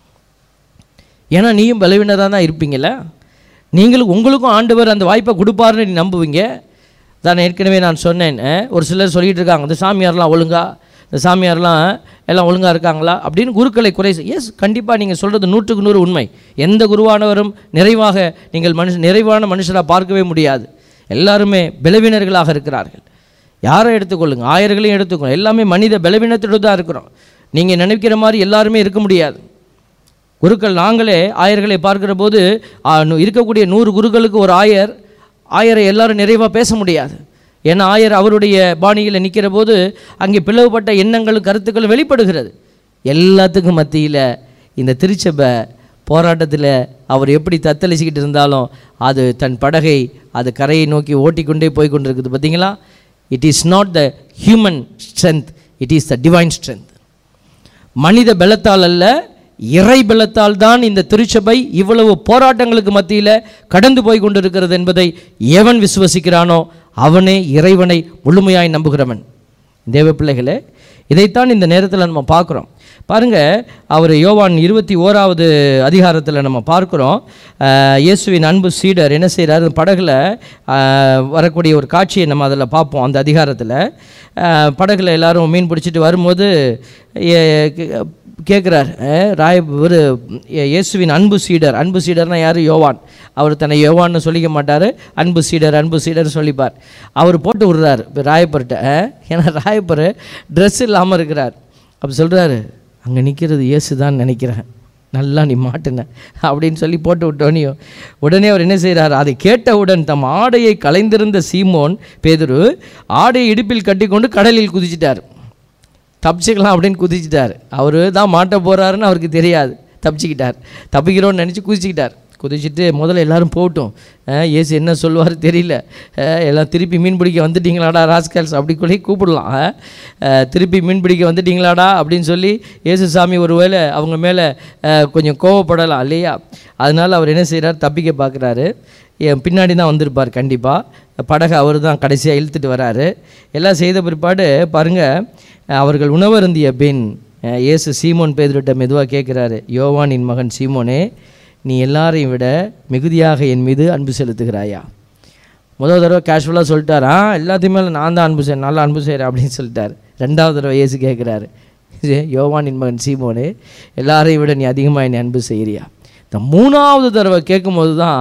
ஏன்னா நீயும் பலவீனராக தான் இருப்பீங்கள நீங்களும் உங்களுக்கும் ஆண்டவர் அந்த வாய்ப்பை கொடுப்பாருன்னு நீ நம்புவீங்க தான் ஏற்கனவே நான் சொன்னேன் அஹ், ஒரு சிலர் சொல்லிட்டு இருக்காங்க இந்த சாமியார்லாம் ஒழுங்கா இந்த சாமியார்லாம் எல்லாம் ஒழுங்கா இருக்காங்களா அப்படின்னு குருக்களை குறை எஸ் கண்டிப்பாக நீங்கள் சொல்கிறது நூற்றுக்கு நூறு உண்மை எந்த குருவானவரும் நிறைவாக நீங்கள் மனுஷ நிறைவான மனுஷராக பார்க்கவே முடியாது எல்லாருமே பலவீனர்களாக இருக்கிறார்கள் யாரை எடுத்துக்கொள்ளுங்க ஆயர்களையும் எடுத்துக்கொள்ளுங்க எல்லாமே மனித பலவீனத்தோடு தான் இருக்கிறோம் நீங்கள் நினைக்கிற மாதிரி எல்லாருமே இருக்க முடியாது குருக்கள் நாங்களே ஆயர்களை பார்க்கிற போது ஆ, நு- இருக்கக்கூடிய நூறு குருக்களுக்கு ஒரு ஆயர் ஆயரை எல்லாரும் நிறைவாக பேச முடியாது ஏன்னா ஆயர் அவருடைய பாணியில் நிற்கிற போது அங்கே பிளவுபட்ட எண்ணங்களும் கருத்துக்களும் வெளிப்படுகிறது எல்லாத்துக்கும் மத்தியில் இந்த திருச்சபை போராட்டத்தில் அவர் எப்படி தத்தளிச்சுக்கிட்டு இருந்தாலும் அது தன் படகை அது கரையை நோக்கி ஓட்டிக்கொண்டே போய் கொண்டிருக்குது பார்த்தீங்களா it is not the human strength it is the divine strength மனித பலத்தால் அல்ல இறை பலத்தால் தான் இந்த திருச்சபை இவ்வளவு போராட்டங்களுக்கு மத்தியில் கடந்து போய் கொண்டிருக்கிறது என்பதை எவன் விசுவசிக்கிறானோ அவனே இறைவனை முழுமையாய் நம்புகிறவன் தேவ பிள்ளைகளே இதைத்தான் இந்த நேரத்தில் நம்ம பார்க்குறோம் பாருங்க அவர் யோவான் இருபத்தி ஓராவது அதிகாரத்தில் நம்ம பார்க்குறோம் அஹ், இயேசுவின் அன்பு சீடர் என்ன செய்கிறார் படகுல அஹ், வரக்கூடிய ஒரு காட்சியை நம்ம அதில் பார்ப்போம் அந்த அதிகாரத்தில் அஹ், படகுல எல்லாரும் மீன் பிடிச்சிட்டு வரும்போது ஏ- கே- கேட்குறார் ராய் ஒரு இயேசுவின் அன்பு சீடர் அன்பு சீடர்னா யார் யோவான் அவர் தன்னை யோவான்னு சொல்லிக்க மாட்டார் அன்பு சீடர் அன்பு சீடர் சொல்லிப்பார் அவர் போட்டு விடுறாரு இப்போ ராயப்பர்கிட்ட ஏன்னா ராயப்பர் ட்ரெஸ் இல்லாமல் இருக்கிறார் அப்போ சொல்கிறாரு அங்கே நிற்கிறது இயேசு தான் நினைக்கிறேன் நல்லா நீ மாட்டின அப்படின்னு சொல்லி போட்டு விட்டோனையும் உடனே அவர் என்ன செய்கிறார் அதை கேட்டவுடன் தம் ஆடையை கலைந்திருந்த சீமோன் பேதுரு ஆடையை இடுப்பில் கட்டிக்கொண்டு கடலில் குதிச்சிட்டார் தப்பிச்சுக்கலாம் அப்படின்னு குதிச்சிட்டார் அவர் தான் மாட்ட போகிறாருன்னு அவருக்கு தெரியாது தப்பிச்சுக்கிட்டார் தப்பிக்கிறோன்னு நினச்சி குதிச்சுக்கிட்டார் குதிச்சுட்டு முதல்ல எல்லாரும் போகட்டும் அஹ், இயேசு என்ன சொல்லுவார் தெரியல அஹ், எல்லாம் திருப்பி மீன் பிடிக்க வந்துட்டீங்களாடா ராஸ்கல்ஸ் அப்படி சொல்லி கூப்பிடலாம் அஹ், அஹ், திருப்பி மீன் பிடிக்க வந்துட்டீங்களாடா அப்படின்னு சொல்லி இயேசு சாமி ஒருவேளை அவங்க மேலே கொஞ்சம் கோவப்படலாம் இல்லையா அதனால் அவர் என்ன செய்கிறார் தப்பிக்க பார்க்குறாரு என் பின்னாடி தான் வந்திருப்பார் கண்டிப்பாக படகை அவர் தான் கடைசியாக இழுத்துட்டு வராரு எல்லாம் செய்த பிற்பாடு பாருங்கள் அவர்கள் உணவருந்திய பின் அஹ், இயேசு சீமோன் பேதுருட்ட மெதுவாக கேட்குறாரு யோவானின் மகன் சீமோனே நீ எல்லாரையும் விட மிகுதியாக என் மீது அன்பு செலுத்துகிறாயா முதல் தடவை கேஷுவலாக சொல்லிட்டாரா எல்லாத்தையுமே நான் தான் அன்பு செய்ய நல்லா அன்பு செய்கிறேன் அப்படின்னு சொல்லிட்டார் ரெண்டாவது தடவை இயேசு கேட்குறாரு இது யோவானின் மகன் சீமோனே எல்லாரையும் விட நீ அதிகமாக என்னை அன்பு செய்கிறியா இந்த மூணாவது தடவை கேட்கும்போது தான்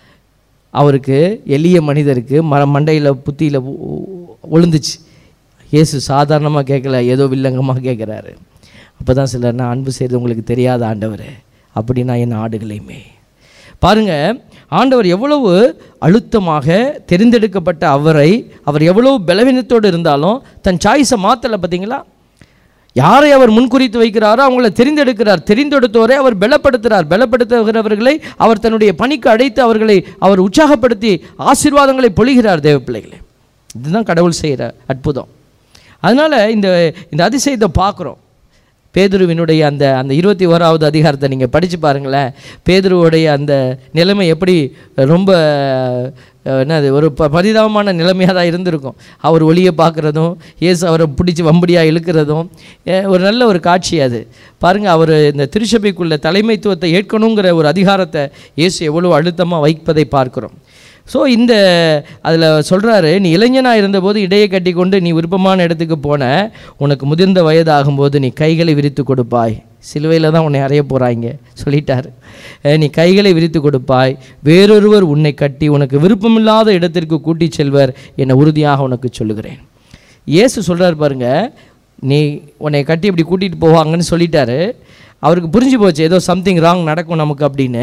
அவருக்கு எளிய மனிதருக்கு மர மண்டையில் புத்தியில் விழுந்துச்சு இயேசு சாதாரணமாக கேட்கல ஏதோ வில்லங்கமாக கேட்குறாரு அப்போ தான் சிலர் நான் அன்பு செய்கிறது உங்களுக்கு தெரியாத ஆண்டவர் அப்படின்னா என் ஆடுகளையுமே பாருங்க ஆண்டவர் எவ்வளவு அழுத்தமாக தெரிந்தெடுக்கப்பட்ட அவரை அவர் எவ்வளவு பலவீனத்தோடு இருந்தாலும் தன் சாய்ஸை மாற்றலை பார்த்தீங்களா யாரை அவர் முன்குறித்து வைக்கிறாரோ அவங்கள தெரிந்தெடுக்கிறார் தெரிந்தெடுத்தோரை அவர் பலப்படுத்துகிறார் பலப்படுத்துகிறவர்களை அவர் தன்னுடைய பணிக்கு அழைத்து அவர்களை அவர் உற்சாகப்படுத்தி ஆசீர்வாதங்களை பொழிகிறார் தேவ பிள்ளைகளே இதுதான் கடவுள் செய்கிற அற்புதம் அதனால் இந்த இந்த அதிசயத்தை பார்க்குறோம் பேதுருவினுடைய அந்த அந்த இருபத்தி ஓராவது அதிகாரத்தை நீங்கள் படித்து பாருங்களேன் பேதுருவுடைய அந்த நிலைமை எப்படி ரொம்ப அஹ், என்னது ஒரு ப பரிதாபமான நிலைமையாக தான் இருந்திருக்கும் அவர் ஒளியை பார்க்குறதும் இயேசு அவரை பிடிச்சி வம்படியாக இழுக்கிறதும் அஹ், ஒரு நல்ல ஒரு காட்சி அது பாருங்கள் அவர் இந்த திருச்சபைக்குள்ள தலைமைத்துவத்தை ஏற்கணுங்கிற ஒரு அதிகாரத்தை இயேசு எவ்வளோ அழுத்தமாக வைப்பதை பார்க்கிறோம் ஸோ இந்த அதில் சொல்கிறாரு நீ இளைஞனாக இருந்தபோது இடையை கட்டி கொண்டு நீ விருப்பமான இடத்துக்கு போன உனக்கு முதிர்ந்த வயதாகும்போது நீ கைகளை விரித்து கொடுப்பாய் சிலுவையில் தான் உன்னை அறைய போகிறாங்க சொல்லிட்டார் அஹ் நீ கைகளை விரித்து கொடுப்பாய் வேறொருவர் உன்னை கட்டி உனக்கு விருப்பமில்லாத இடத்திற்கு கூட்டிச் செல்வர் என்னை உறுதியாக உனக்கு சொல்லுகிறேன் இயேசு சொல்கிறார் பாருங்க நீ உன்னை கட்டி இப்படி கூட்டிகிட்டு போவாங்கன்னு சொல்லிட்டாரு அவருக்கு புரிஞ்சு போச்சு ஏதோ சம்திங் ராங் நடக்கும் நமக்கு அப்படின்னு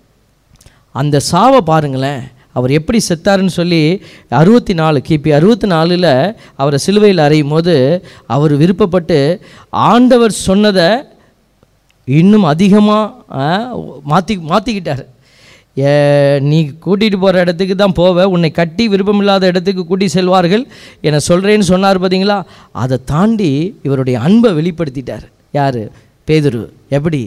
அந்த சாவை பாருங்களேன் அவர் எப்படி செத்தாருன்னு சொல்லி அறுபத்தி நாலு கிபி அறுபத்தி நாலில் அவரை சிலுவையில் அறையும் போது அவர் விருப்பப்பட்டு ஆண்டவர் சொன்னதை இன்னும் அதிகமாக மாற்றி மாற்றிக்கிட்டார் ஏ, நீ கூட்டிகிட்டு போகிற இடத்துக்கு தான் போவ உன்னை கட்டி விருப்பமில்லாத இடத்துக்கு கூட்டி செல்வார்கள் என சொல்கிறேன்னு சொன்னார் பார்த்தீங்களா அதை தாண்டி இவருடைய அன்பை வெளிப்படுத்திட்டார் யார் பேதுரு எப்படி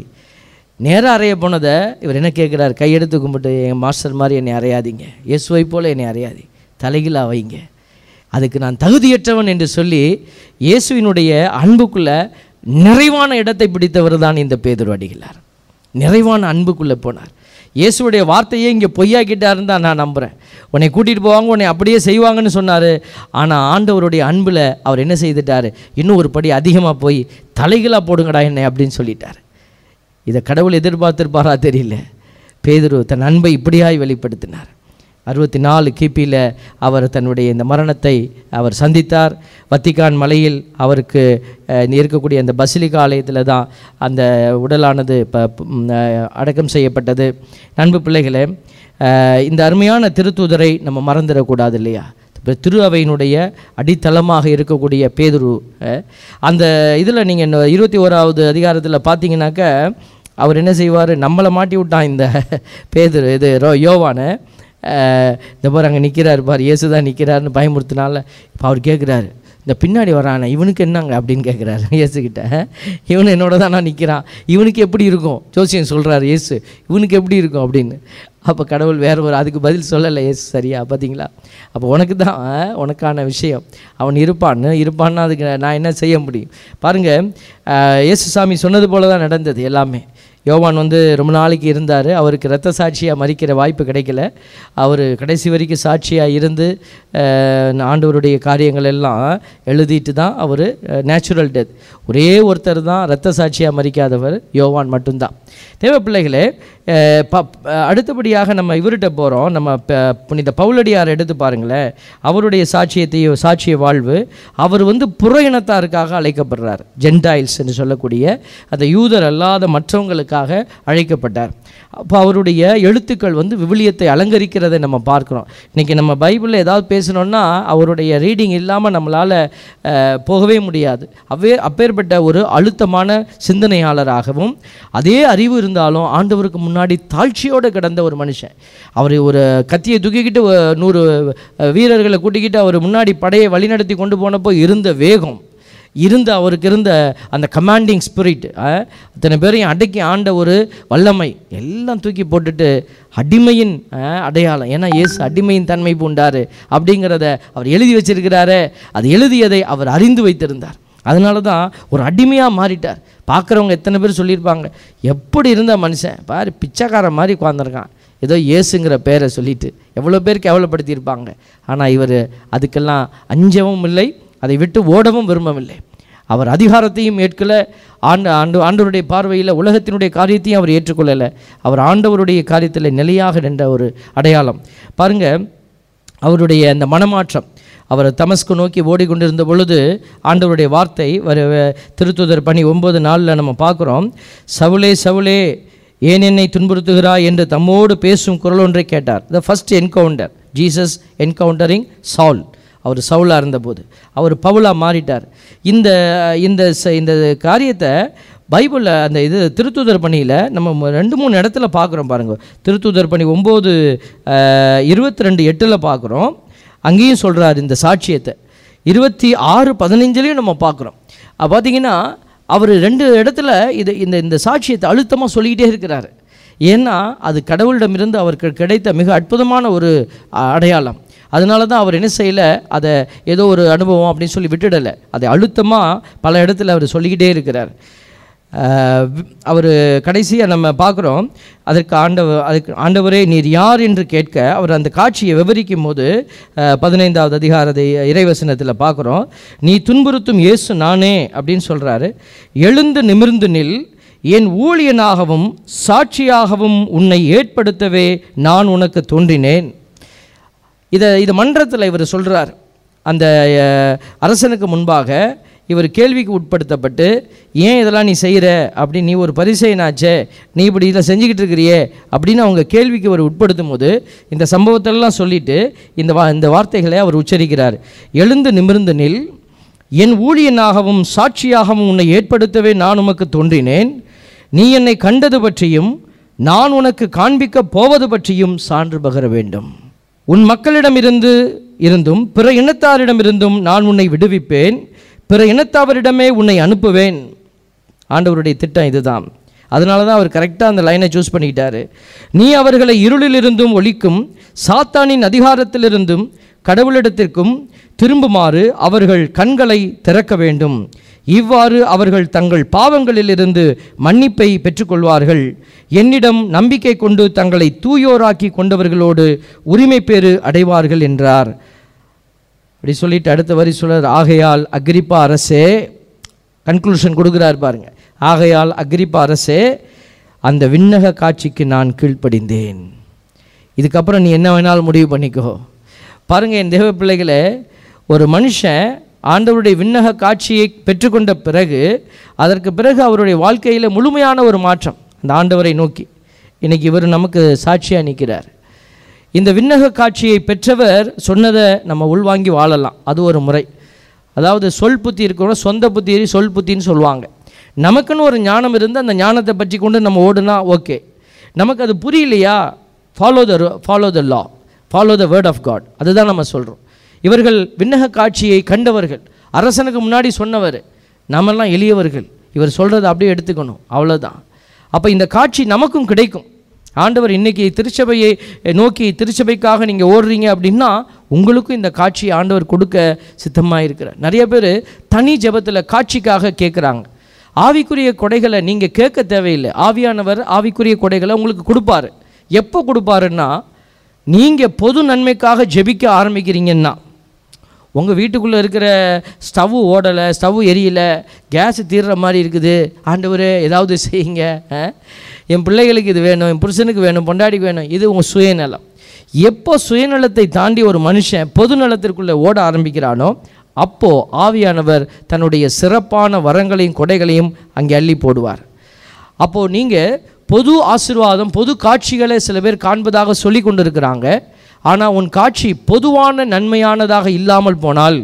நேராக அறைய போனதை இவர் என்ன கேட்குறாரு கையெடுத்து கும்பிட்டு என் மாஸ்டர் மாதிரி என்னை அறையாதீங்க இயேசுவை போல் என்னை அறையாதி தலைகீழா வைங்க அதுக்கு நான் தகுதியற்றவன் என்று சொல்லி இயேசுவினுடைய அன்புக்குள்ள நிறைவான இடத்தை பிடித்தவர் தான் இந்த பேதுரு அடிகளார் நிறைவான அன்புக்குள்ளே போனார் இயேசுவுடைய வார்த்தையே இங்கே பொய்யாக்கிட்டாருன்னு தான் நான் நம்புகிறேன் உன்னை கூட்டிகிட்டு போவாங்க உன்னை அப்படியே செய்வாங்கன்னு சொன்னார் ஆனால் ஆண்டவருடைய அன்பில் அவர் என்ன செய்துட்டார் இன்னும் ஒரு படி அதிகமாக போய் தலைகளாக போடுங்கடா என்னை அப்படின்னு சொல்லிட்டார் இதை கடவுள் எதிர்பார்த்திருப்பாரா தெரியல பேதுரு தன் அன்பை இப்படியாய் வெளிப்படுத்தினார் அறுபத்தி நாலு கிபியில் அவர் தன்னுடைய இந்த மரணத்தை அவர் சந்தித்தார் வத்திக்கான் மலையில் அவருக்கு அஹ், இருக்கக்கூடிய அந்த பசிலிகா ஆலயத்தில் தான் அந்த உடலானது இப்போ அடக்கம் செய்யப்பட்டது நண்பு பிள்ளைகளே அஹ், இந்த அருமையான திருத்தூதரை நம்ம மறந்துடக்கூடாது இல்லையா இப்போ திரு அவையினுடைய அடித்தளமாக இருக்கக்கூடிய பேதுரு அஹ், அந்த இதில் நீங்கள் இருபத்தி ஓராவது அதிகாரத்தில் பார்த்தீங்கன்னாக்க அவர் என்ன செய்வார் நம்மளை மாட்டி விட்டான் இந்த பேதுரு இது ரோ யோவானை அஹ், இந்த பாரு அங்கே நிற்கிறாரு பார் இயேசு தான் நிற்கிறாருன்னு பயமுறுத்தினால இப்போ அவர் கேட்குறாரு இந்த பின்னாடி வரானே இவனுக்கு என்னங்க அப்படின்னு கேட்குறாரு இயேசுக்கிட்ட இவனு என்னோட தானா நிற்கிறான் இவனுக்கு எப்படி இருக்கும் ஜோசியன் சொல்கிறாரு இயேசு இவனுக்கு எப்படி இருக்கும் அப்படின்னு அப்போ கடவுள் வேற ஒரு அதுக்கு பதில் சொல்லலை இயேசு சரியா பார்த்தீங்களா அப்போ உனக்கு தான் உனக்கான விஷயம் அவன் இருப்பான்னு இருப்பான்னா அதுக்கு நான் என்ன செய்ய முடியும் பாருங்கள் இயேசு சாமி சொன்னது போல தான் நடந்தது எல்லாமே யோவான் வந்து ரொம்ப நாளைக்கு இருந்தார் அவருக்கு இரத்த சாட்சியாக மறிக்கிற வாய்ப்பு கிடைக்கல அவர் கடைசி வரைக்கும் சாட்சியாக இருந்து அஹ், ஆண்டவருடைய காரியங்கள் எல்லாம் எழுதிட்டு தான் அவர் நேச்சுரல் டெத் ஒரே ஒருத்தர் தான் இரத்த சாட்சியாக மறிக்காதவர் யோவான் மட்டும்தான் தேவ பிள்ளைகளே அஹ், ப அஹ், அடுத்தபடியாக நம்ம இவர்கிட்ட போகிறோம் நம்ம ப- புனித பவுலடியார் எடுத்து பாருங்களேன் அவருடைய சாட்சியத்தையோ சாட்சிய வாழ்வு அவர் வந்து புற இனத்தாருக்காக அழைக்கப்படுறார் ஜென்டைல்ஸ் என்று சொல்லக்கூடிய அந்த யூதர் அல்லாத மற்றவங்களுக்காக அழைக்கப்பட்டார் அப்போ அவருடைய எழுத்துக்கள் வந்து விவிலியத்தை அலங்கரிக்கிறதை நம்ம பார்க்குறோம் இன்றைக்கி நம்ம பைபிளில் ஏதாவது பேசணுன்னா அவருடைய ரீடிங் இல்லாமல் நம்மளால் போகவே முடியாது அவ்வே அப்பேற்பட்ட ஒரு அழுத்தமான சிந்தனையாளராகவும் அதே அறிவு இருந்தாலும் ஆண்டவருக்கு முன்னாடி தாழ்ச்சியோடு கிடந்த ஒரு மனுஷன் அவர் ஒரு கத்தியை தூக்கிக்கிட்டு ஒ- நூறு அஹ், வீரர்களை கூட்டிக்கிட்டு அவர் முன்னாடி படையை வழிநடத்தி கொண்டு போனப்போ இருந்த வேகம் இருந்த அவருக்கு இருந்த அந்த கமாண்டிங் ஸ்பிரிட் அத்தனை பேரையும் அடக்கி ஆண்ட ஒரு வல்லமை எல்லாம் தூக்கி போட்டுட்டு அடிமையின் அஹ், அடையாளம் ஏன்னா இயேசு அடிமையின் தன்மை பூண்டார் அப்படிங்கிறத அவர் எழுதி வச்சிருக்கிறாரே அது எழுதியதை அவர் அறிந்து வைத்திருந்தார் அதனால தான் ஒரு அடிமையாக மாறிட்டார் பார்க்குறவங்க எத்தனை பேர் சொல்லியிருப்பாங்க எப்படி இருந்த மனுஷன் பாரு பிச்சைக்காரன் மாதிரி உட்காந்துருக்கான் ஏதோ இயேசுங்கிற பேரை சொல்லிட்டு எவ்வளோ பேர் கேவலப்படுத்தியிருப்பாங்க ஆனால் இவர் அதுக்கெல்லாம் அஞ்சவும் இல்லை அதை விட்டு ஓடவும் விரும்பவில்லை அவர் அதிகாரத்தையும் ஏற்கல ஆண்டு ஆண்டு ஆண்டவருடைய பார்வையில் உலகத்தினுடைய காரியத்தையும் அவர் ஏற்றுக்கொள்ளலை அவர் ஆண்டவருடைய காரியத்தில் நிலையாக நின்ற ஒரு அடையாளம் பாருங்க அவருடைய அந்த மனமாற்றம் அவர் தமஸ்கு நோக்கி ஓடிக்கொண்டிருந்த பொழுது ஆண்டவருடைய வார்த்தை வர வ- திருத்துதர் பணி ஒன்பது நாளில் நம்ம பார்க்குறோம் சவுலே சவுலே ஏன் என்னை துன்புறுத்துகிறாய் என்று தம்மோடு பேசும் குரல் ஒன்றை கேட்டார் the first encounter Jesus encountering Saul அவர் சவுலாக இருந்தபோது அவர் பவுலாக மாறிட்டார் இந்த இந்த ச- இந்த காரியத்தை பைபிளில் அந்த இது திருத்தூதர் பணியில் நம்ம மு- ரெண்டு மூணு இடத்துல பார்க்குறோம் பாருங்கள் திருத்தூதர் பணி ஒம்பது இருபத்தி ரெண்டு எட்டில் பார்க்குறோம் அங்கேயும் சொல்கிறார் இந்த சாட்சியத்தை இருபத்தி ஆறு பதினஞ்சுலேயும் நம்ம பார்க்குறோம் அப்போ பார்த்தீங்கன்னா அவர் ரெண்டு இடத்துல இது இந்த இந்த சாட்சியத்தை அழுத்தமாக சொல்லிக்கிட்டே இருக்கிறார் ஏன்னா அது கடவுளிடமிருந்து அவருக்கு கிடைத்த மிக அற்புதமான ஒரு அ- அடையாளம் அதனால தான் அவர் என்ன செய்யலை அதை ஏதோ ஒரு அனுபவம் அப்படின்னு சொல்லி விட்டுடலை அதை அழுத்தமாக பல இடத்துல அவர் சொல்லிக்கிட்டே இருக்கிறார் அவர் கடைசியாக நம்ம பார்க்குறோம் அதற்கு ஆண்டவர் அதுக்கு ஆண்டவரே நீர் யார் என்று கேட்க அவர் அந்த காட்சியை விவரிக்கும் போது அஹ், பதினைந்தாவது அதிகாரத்தை இறைவசனத்தில் பார்க்குறோம் நீ துன்புறுத்தும் இயேசு நானே அப்படின்னு சொல்கிறாரு எழுந்து நிமிர்ந்து நில் என் ஊழியனாகவும் சாட்சியாகவும் உன்னை ஏற்படுத்தவே நான் உனக்கு தோன்றினேன் இதை இது மன்றத்தில் இவர் சொல்கிறார் அந்த அஹ், அரசனுக்கு முன்பாக இவர் கேள்விக்கு உட்படுத்தப்பட்டு ஏன் இதெல்லாம் நீ செய்கிற அப்படி நீ ஒரு பரிசெயனாச்சே நீ இப்படி இதை செஞ்சுக்கிட்டு இருக்கிறியே அப்படின்னு அவங்க கேள்விக்கு அவர் உட்படுத்தும் போது இந்த சம்பவத்தெல்லாம் சொல்லிட்டு இந்த வா இந்த வார்த்தைகளை அவர் உச்சரிக்கிறார் எழுந்து நிமிர்ந்து நில் என் ஊழியனாகவும் சாட்சியாகவும் உன்னை ஏற்படுத்தவே நான் உமக்கு தோன்றினேன் நீ என்னை கண்டது பற்றியும் நான் உனக்கு காண்பிக்கப் போவது பற்றியும் சான்று பகர வேண்டும் உன் மக்களிடமிருந்து இருந்தும் பிற இனத்தாரிடமிருந்தும் நான் உன்னை விடுவிப்பேன் பிற இனத்தாவரிடமே உன்னை அனுப்புவேன் ஆண்டவருடைய திட்டம் இதுதான் அதனால தான் அவர் கரெக்டாக அந்த லைனை சூஸ் பண்ணிக்கிட்டாரு நீ அவர்களை இருளிலிருந்தும் ஒழிக்கும் சாத்தானின் அதிகாரத்திலிருந்தும் கடவுளிடத்திற்கும் திரும்புமாறு அவர்கள் கண்களை திறக்க வேண்டும் இவ்வாறு அவர்கள் தங்கள் பாவங்களிலிருந்து மன்னிப்பை பெற்றுக்கொள்வார்கள் என்னிடம் நம்பிக்கை கொண்டு தங்களை தூயோராக்கி கொண்டவர்களோடு உரிமை பேறு அடைவார்கள் என்றார் அப்படி சொல்லிட்டு அடுத்த வரி சொல்றார் ஆகையால் அக்ரிப்பா அரசே கன்க்ளூஷன் கொடுக்குறார் பாருங்க ஆகையால் அக்ரிப்பா அரசே அந்த விண்ணக காட்சிக்கு நான் கீழ்ப்படிந்தேன் இதுக்கப்புறம் நீ என்ன வேணாலும் முடிவு பண்ணிக்கோ பாருங்க என் தேவ பிள்ளைகளே ஒரு மனுஷன் ஆண்டவருடைய விண்ணக காட்சியை பெற்றுக்கொண்ட பிறகு அதற்கு பிறகு அவருடைய வாழ்க்கையில் முழுமையான ஒரு மாற்றம் அந்த ஆண்டவரை நோக்கி இன்னைக்கு இவர் நமக்கு சாட்சியாக நிற்கிறார் இந்த விண்ணக காட்சியை பெற்றவர் சொன்னதை நம்ம உள்வாங்கி வாழலாம் அது ஒரு முறை அதாவது சொல் புத்தி இருக்கிறோம் சொந்த புத்தி சொல் புத்தின்னு சொல்லுவாங்க நமக்குன்னு ஒரு ஞானம் இருந்து அந்த ஞானத்தை பற்றி கொண்டு நம்ம ஓடுனா ஓகே நமக்கு அது புரியலையா follow the follow the law follow the word of God அதுதான் நம்ம சொல்கிறோம் இவர்கள் விண்ணக காட்சியை கண்டவர்கள் அரசனுக்கு முன்னாடி சொன்னவர் நாமெல்லாம் எளியவர்கள் இவர் சொல்கிறத அப்படியே எடுத்துக்கணும் அவ்வளோதான் அப்போ இந்த காட்சி நமக்கும் கிடைக்கும் ஆண்டவர் இன்னைக்கு திருச்சபையை நோக்கி திருச்சபைக்காக நீங்கள் ஓடுறீங்க அப்படின்னா உங்களுக்கும் இந்த காட்சியை ஆண்டவர் கொடுக்க சித்தமாக இருக்கிறார் நிறைய பேர் தனி ஜெபத்தில் காட்சிக்காக கேட்குறாங்க ஆவிக்குரிய கொடைகளை நீங்கள் கேட்க தேவையில்லை ஆவியானவர் ஆவிக்குரிய கொடைகளை உங்களுக்கு கொடுப்பாரு எப்போ கொடுப்பாருன்னா நீங்கள் பொது நன்மைக்காக ஜெபிக்க ஆரம்பிக்கிறீங்கன்னா உங்கள் வீட்டுக்குள்ளே இருக்கிற ஸ்டவ் ஓடலை ஸ்டவ் எரியல கேஸ் தீர்ற மாதிரி இருக்குது ஆண்டவரே ஏதாவது செய்யுங்க ஆ? என் பிள்ளைகளுக்கு இது வேணும் என் புருஷனுக்கு வேணும் பொண்டாடிக்கு வேணும் இது உங்கள் சுயநலம் எப்போ சுயநலத்தை தாண்டி ஒரு மனுஷன் பொது நலத்திற்குள்ளே ஓட ஆரம்பிக்கிறானோ அப்போது ஆவியானவர் தன்னுடைய சிறப்பான வரங்களையும் கொடைகளையும் அங்கே அள்ளி போடுவார் அப்போது நீங்கள் பொது ஆசீர்வாதம் பொது காட்சிகளை சில பேர் காண்பதாக சொல்லி கொண்டிருக்கிறாங்க ஆனால் உன் காட்சி பொதுவான நன்மையானதாக இல்லாமல் போனால்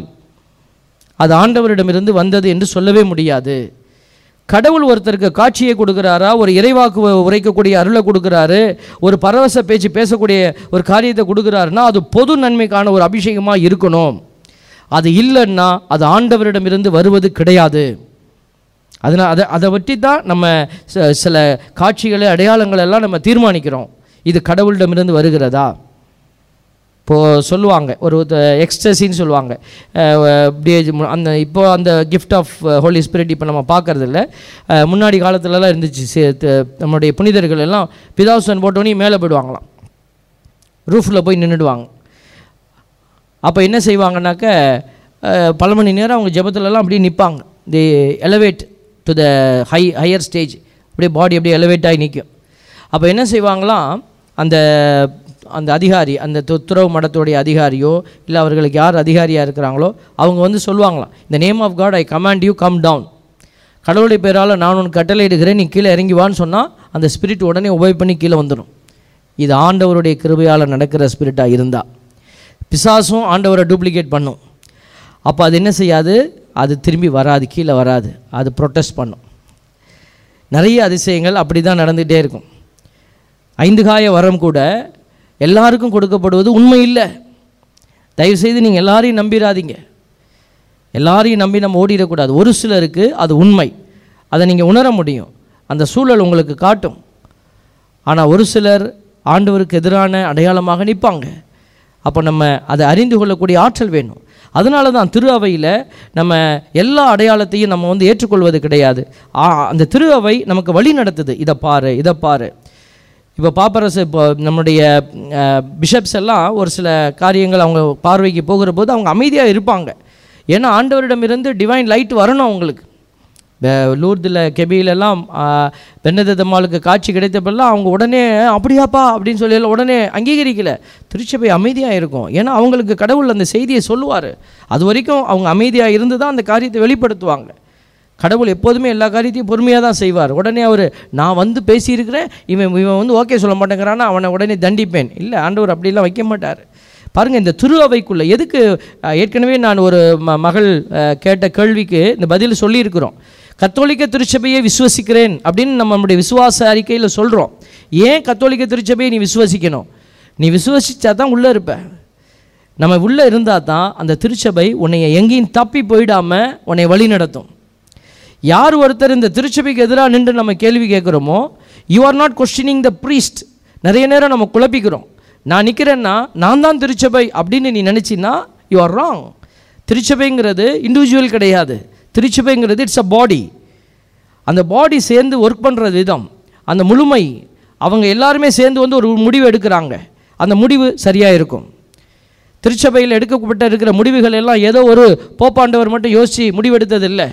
அது ஆண்டவரிடமிருந்து வந்தது என்று சொல்லவே முடியாது கடவுள் ஒருத்தருக்கு காட்சியை கொடுக்குறாரா ஒரு இறைவாக்கு உ- உரைக்கக்கூடிய அருளை கொடுக்குறாரு ஒரு பரவச பேச்சு பேசக்கூடிய ஒரு காரியத்தை கொடுக்குறாருன்னா அது பொது நன்மைக்கான ஒரு அபிஷேகமாக இருக்கணும் அது இல்லைன்னா அது ஆண்டவரிடமிருந்து வருவது கிடையாது அதனால் அதை அதை பற்றி தான் நம்ம ச- சில காட்சிகளை அடையாளங்கள் எல்லாம் நம்ம தீர்மானிக்கிறோம் இது கடவுளிடமிருந்து வருகிறதா இப்போது சொல்லுவாங்க ஒரு எக்ஸ்டசின்னு சொல்லுவாங்க அஹ் அப்படியே மு- அந்த இப்போ அந்த கிஃப்ட் ஆஃப் ஹோலி ஸ்பிரிட் இப்போ நம்ம பார்க்கறது இல்ல அஹ் முன்னாடி காலத்துலலாம் இருந்துச்சு சே- த- நம்மளுடைய புனிதர்கள் எல்லாம் பிதாசன் போட்டோன்னே மேலே போயிடுவாங்களாம் ரூஃபில் போய் நின்றுடுவாங்க அப்போ என்ன செய்வாங்கன்னாக்க அஹ், பல மணி நேரம் அவங்க ஜெபத்துலலாம் அப்படியே நிற்பாங்க the elevate to the high higher stage அப்படியே பாடி அப்படியே எலவேட் ஆகி நிற்கும் அப்போ என்ன செய்வாங்களாம் அந்த அந்த அதிகாரி அந்த து- துறவு மடத்துடைய அதிகாரியோ இல்லை அவர்களுக்கு யார் அதிகாரியாக இருக்கிறாங்களோ அவங்க வந்து சொல்லுவாங்களாம் இந்த name of God I command you come down கடவுளுடைய பேரால் நான் உனக்கு கட்டளையிடுகிறேன் நீ கீழே இறங்கி வான்னு சொன்னால் அந்த ஸ்பிரிட் உடனே உபயோக பண்ணி கீழே வந்துடும் இது ஆண்டவருடைய கிருபையால் நடக்கிற ஸ்பிரிட்டாக இருந்தால் பிசாசும் ஆண்டவரை டூப்ளிகேட் பண்ணும் அப்போ அது என்ன செய்யாது அது திரும்பி வராது கீழே வராது அது ப்ரொட்டஸ்ட் பண்ணும் நிறைய அதிசயங்கள் அப்படி தான் நடந்துகிட்டே இருக்கும் ஐந்து காய வரம் கூட எல்லாருக்கும் கொடுக்கப்படுவது உண்மை இல்லை தயவுசெய்து நீங்கள் எல்லாரையும் நம்பிடாதீங்க எல்லாரையும் நம்பி நம்ம ஓடிடக்கூடாது ஒரு சிலருக்கு அது உண்மை அதை நீங்கள் உணர முடியும் அந்த சூழல் உங்களுக்கு காட்டும் ஆனால் ஒரு சிலர் ஆண்டவருக்கு எதிரான அடையாளமாக நிற்பாங்க அப்போ நம்ம அதை அறிந்து கொள்ளக்கூடிய ஆற்றல் வேணும் அதனால தான் திரு அவையில் நம்ம எல்லா அடையாளத்தையும் நம்ம வந்து ஏற்றுக்கொள்வது கிடையாது ஆ, அந்த திரு அவை நமக்கு வழி நடத்துது இதை பாரு இதை பாரு இப்போ பாப்பரசு இப்போ நம்முடைய பிஷப்ஸ் எல்லாம் ஒரு சில காரியங்கள் அவங்க பார்வைக்கு போகிற போது அவங்க அமைதியாக இருப்பாங்க ஏன்னா ஆண்டவரிடமிருந்து டிவைன் லைட் வரணும் அவங்களுக்கு ப- லூர்தில் கெபிலெல்லாம் பெண்ணதம்மாளுக்கு காட்சி கிடைத்தப்பெல்லாம் அவங்க உடனே அப்படியாப்பா அப்படின்னு சொல்லி எல்லாம் உடனே அங்கீகரிக்கல திருச்சபை அமைதியாக இருக்கும் ஏன்னா அவங்களுக்கு கடவுள் அந்த செய்தியை சொல்லுவார் அது வரைக்கும் அவங்க அமைதியாக இருந்து தான் அந்த காரியத்தை வெளிப்படுத்துவாங்க கடவுள் எப்போதுமே எல்லா காரியத்தையும் பொறுமையாக தான் செய்வார் உடனே அவர் நான் வந்து பேசியிருக்கிறேன் இவன் இவன் வந்து ஓகே சொல்ல மாட்டேங்கிறான்னா அவனை உடனே தண்டிப்பேன் இல்லை ஆண்டவர் அப்படிலாம் வைக்க மாட்டார் பாருங்கள் இந்த திரு அவைக்குள்ளே எதுக்கு அஹ், ஏற்கனவே நான் ஒரு ம மகள் அஹ், கேட்ட கேள்விக்கு இந்த பதில் சொல்லியிருக்கிறோம் கத்தோலிக்க திருச்சபையை விசுவசிக்கிறேன் அப்படின்னு நம்ம நம்முடைய விசுவாச அறிக்கையில் சொல்கிறோம் ஏன் கத்தோலிக்க திருச்சபையை நீ விசுவசிக்கணும் நீ விசுவசிச்சா தான் உள்ளே இருப்ப நம்ம உள்ளே இருந்தால் தான் அந்த திருச்சபை உன்னை எங்கேயும் தப்பி போயிடாமல் உன்னை வழி நடத்தும் யார் ஒருத்தர் இந்த திருச்சபைக்கு எதிராக நின்று நம்ம கேள்வி கேட்குறோமோ you are not questioning the priest நிறைய நேரம் நம்ம குழப்பிக்கிறோம் நான் நிற்கிறேன்னா நான் தான் திருச்சபை அப்படின்னு நீ நினச்சின்னா யூ ஆர் ராங் திருச்சபைங்கிறது இண்டிவிஜுவல் கிடையாது திருச்சபைங்கிறது இட்ஸ் அ பாடி அந்த பாடி சேர்ந்து ஒர்க் பண்ணுற விதம் அந்த முழுமை அவங்க எல்லாருமே சேர்ந்து வந்து ஒரு முடிவு எடுக்கிறாங்க அந்த முடிவு சரியாக இருக்கும் திருச்சபையில் எடுக்கப்பட்ட இருக்கிற முடிவுகள் எல்லாம் ஏதோ ஒரு போப்பாண்டவர் மட்டும் யோசித்து முடிவெடுத்தது இல்லை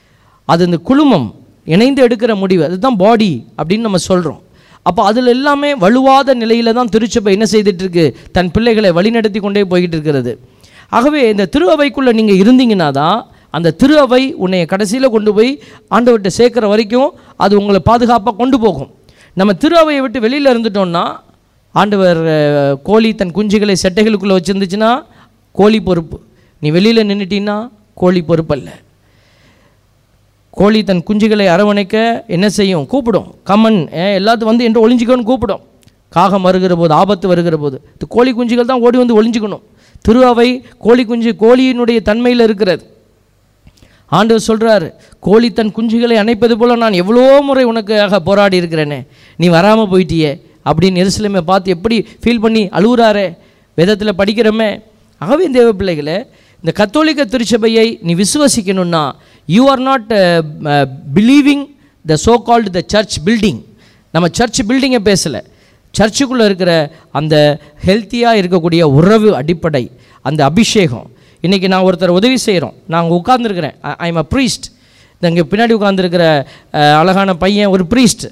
அது இந்த குழுமம் இணைந்து எடுக்கிற முடிவு அதுதான் பாடி அப்படின்னு நம்ம சொல்கிறோம் அப்போ அதில் எல்லாமே வலுவாத நிலையில் தான் திருச்சபை என்ன செய்துட்டு இருக்கு தன் பிள்ளைகளை வழிநடத்தி கொண்டே போய்கிட்டு இருக்கிறது ஆகவே இந்த திரு அவைக்குள்ளே நீங்கள் இருந்தீங்கன்னா தான் அந்த திரு அவை உன்னை கடைசியில் கொண்டு போய் ஆண்டவர்கிட்ட சேர்க்குற வரைக்கும் அது உங்களை பாதுகாப்பாக கொண்டு போகும் நம்ம திரு அவையை விட்டு வெளியில் இருந்துட்டோம்னா ஆண்டவர் அஹ், கோழி தன் குஞ்சுகளை செட்டைகளுக்குள்ளே வச்சுருந்துச்சுன்னா கோழி பொறுப்பு நீ வெளியில் நின்றுட்டீன்னா கோழி பொறுப்பல்ல கோழி தன் குஞ்சுகளை அரவணைக்க என்ன செய்யும் கூப்பிடும் கமன் ஏன் எல்லாத்துக்கும் வந்து என்று ஒளிஞ்சிக்கணும்னு கூப்பிடும் காகம் வருகிற போது ஆபத்து வருகிற போது இந்த கோழி குஞ்சுகள் தான் ஓடி வந்து ஒளிஞ்சிக்கணும் திரு அவை கோழி குஞ்சு கோழியினுடைய தன்மையில் இருக்கிறது ஆண்டவர் சொல்கிறாரு கோழி தன் குஞ்சுகளை அணைப்பது போல நான் எவ்வளோ முறை உனக்காக போராடி இருக்கிறேனே நீ வராமல் போயிட்டியே அப்படின்னு எருசலேமை பார்த்து எப்படி ஃபீல் பண்ணி அழுகுறாரே வேதத்தில் படிக்கிறோமே ஆகவே தேவ பிள்ளைகளே இந்த கத்தோலிக்க திருச்சபையை நீ விசுவசிக்கணும்னா you are not believing the so called the church building நம்ம சர்ச் பில்டிங்கை பேசலை சர்ச்சுக்குள்ளே இருக்கிற அந்த ஹெல்த்தியாக இருக்கக்கூடிய உறவு அடிப்படை அந்த அபிஷேகம் இன்றைக்கி நான் ஒருத்தர் உதவி செய்கிறோம் நான் அங்கே உட்காந்துருக்கிறேன் ஐ எம் அ ப்ரீஸ்ட் இங்கே பின்னாடி உட்காந்துருக்கிற அழகான பையன் ஒரு ப்ரீஸ்ட்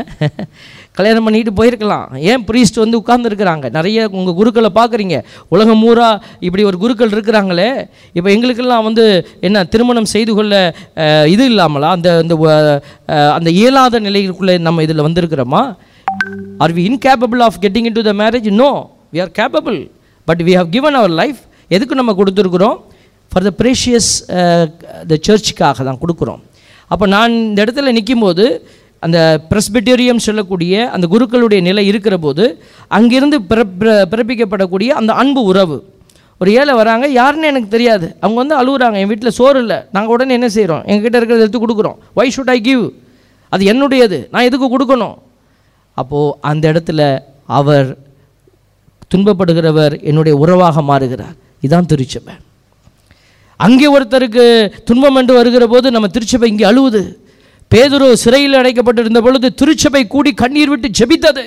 கல்யாணம் பண்ணிட்டு போயிருக்கலாம் ஏன் ப்ரீஸ்ட் வந்து உட்கார்ந்துருக்குறாங்க நிறைய உங்கள் குருக்களை பார்க்குறீங்க உலகம் மூரா இப்படி ஒரு குருக்கள் இருக்கிறாங்களே இப்போ எங்களுக்கெல்லாம் வந்து என்ன திருமணம் செய்து கொள்ள அஹ், இது இல்லாமலா அந்த அந்த அஹ், அந்த இயலாத நிலைக்குள்ளே நம்ம இதில் வந்திருக்கிறோமா are we incapable of getting into the marriage no we are capable but we have given our life எதுக்கு நம்ம கொடுத்துருக்குறோம் ஃபார் த ப்ரேஷியஸ் த சர்ச்சுக்காக தான் கொடுக்குறோம் அப்போ நான் இந்த இடத்துல நிற்கும்போது அந்த பிரஸ்பிட்டேரியம் சொல்லக்கூடிய அந்த குருக்களுடைய நிலை இருக்கிற போது அங்கிருந்து பிற- பிற- பிறப்பிக்கப்படக்கூடிய அந்த அன்பு உறவு ஒரு ஏழை வராங்க யாருன்னு எனக்கு தெரியாது அவங்க வந்து அழுகுறாங்க என் வீட்டில் சோறு இல்லை நாங்கள் உடனே என்ன செய்கிறோம் எங்ககிட்ட இருக்கிறத எடுத்து கொடுக்குறோம் வை ஷுட் ஐ கிவ் அது என்னுடையது நான் எதுக்கு கொடுக்கணும் அப்போது அந்த இடத்துல அவர் துன்பப்படுகிறவர் என்னுடைய உறவாக மாறுகிறார் இதான் திருச்சபை அங்கே ஒருத்தருக்கு துன்பம் என்று வருகிற போது நம்ம திருச்சபை இங்கே அழுவுது பேதுரு சிறையில் அடைக்கப்பட்டிருந்த பொழுது திருச்சபை கூடி கண்ணீர் விட்டு ஜெபித்தது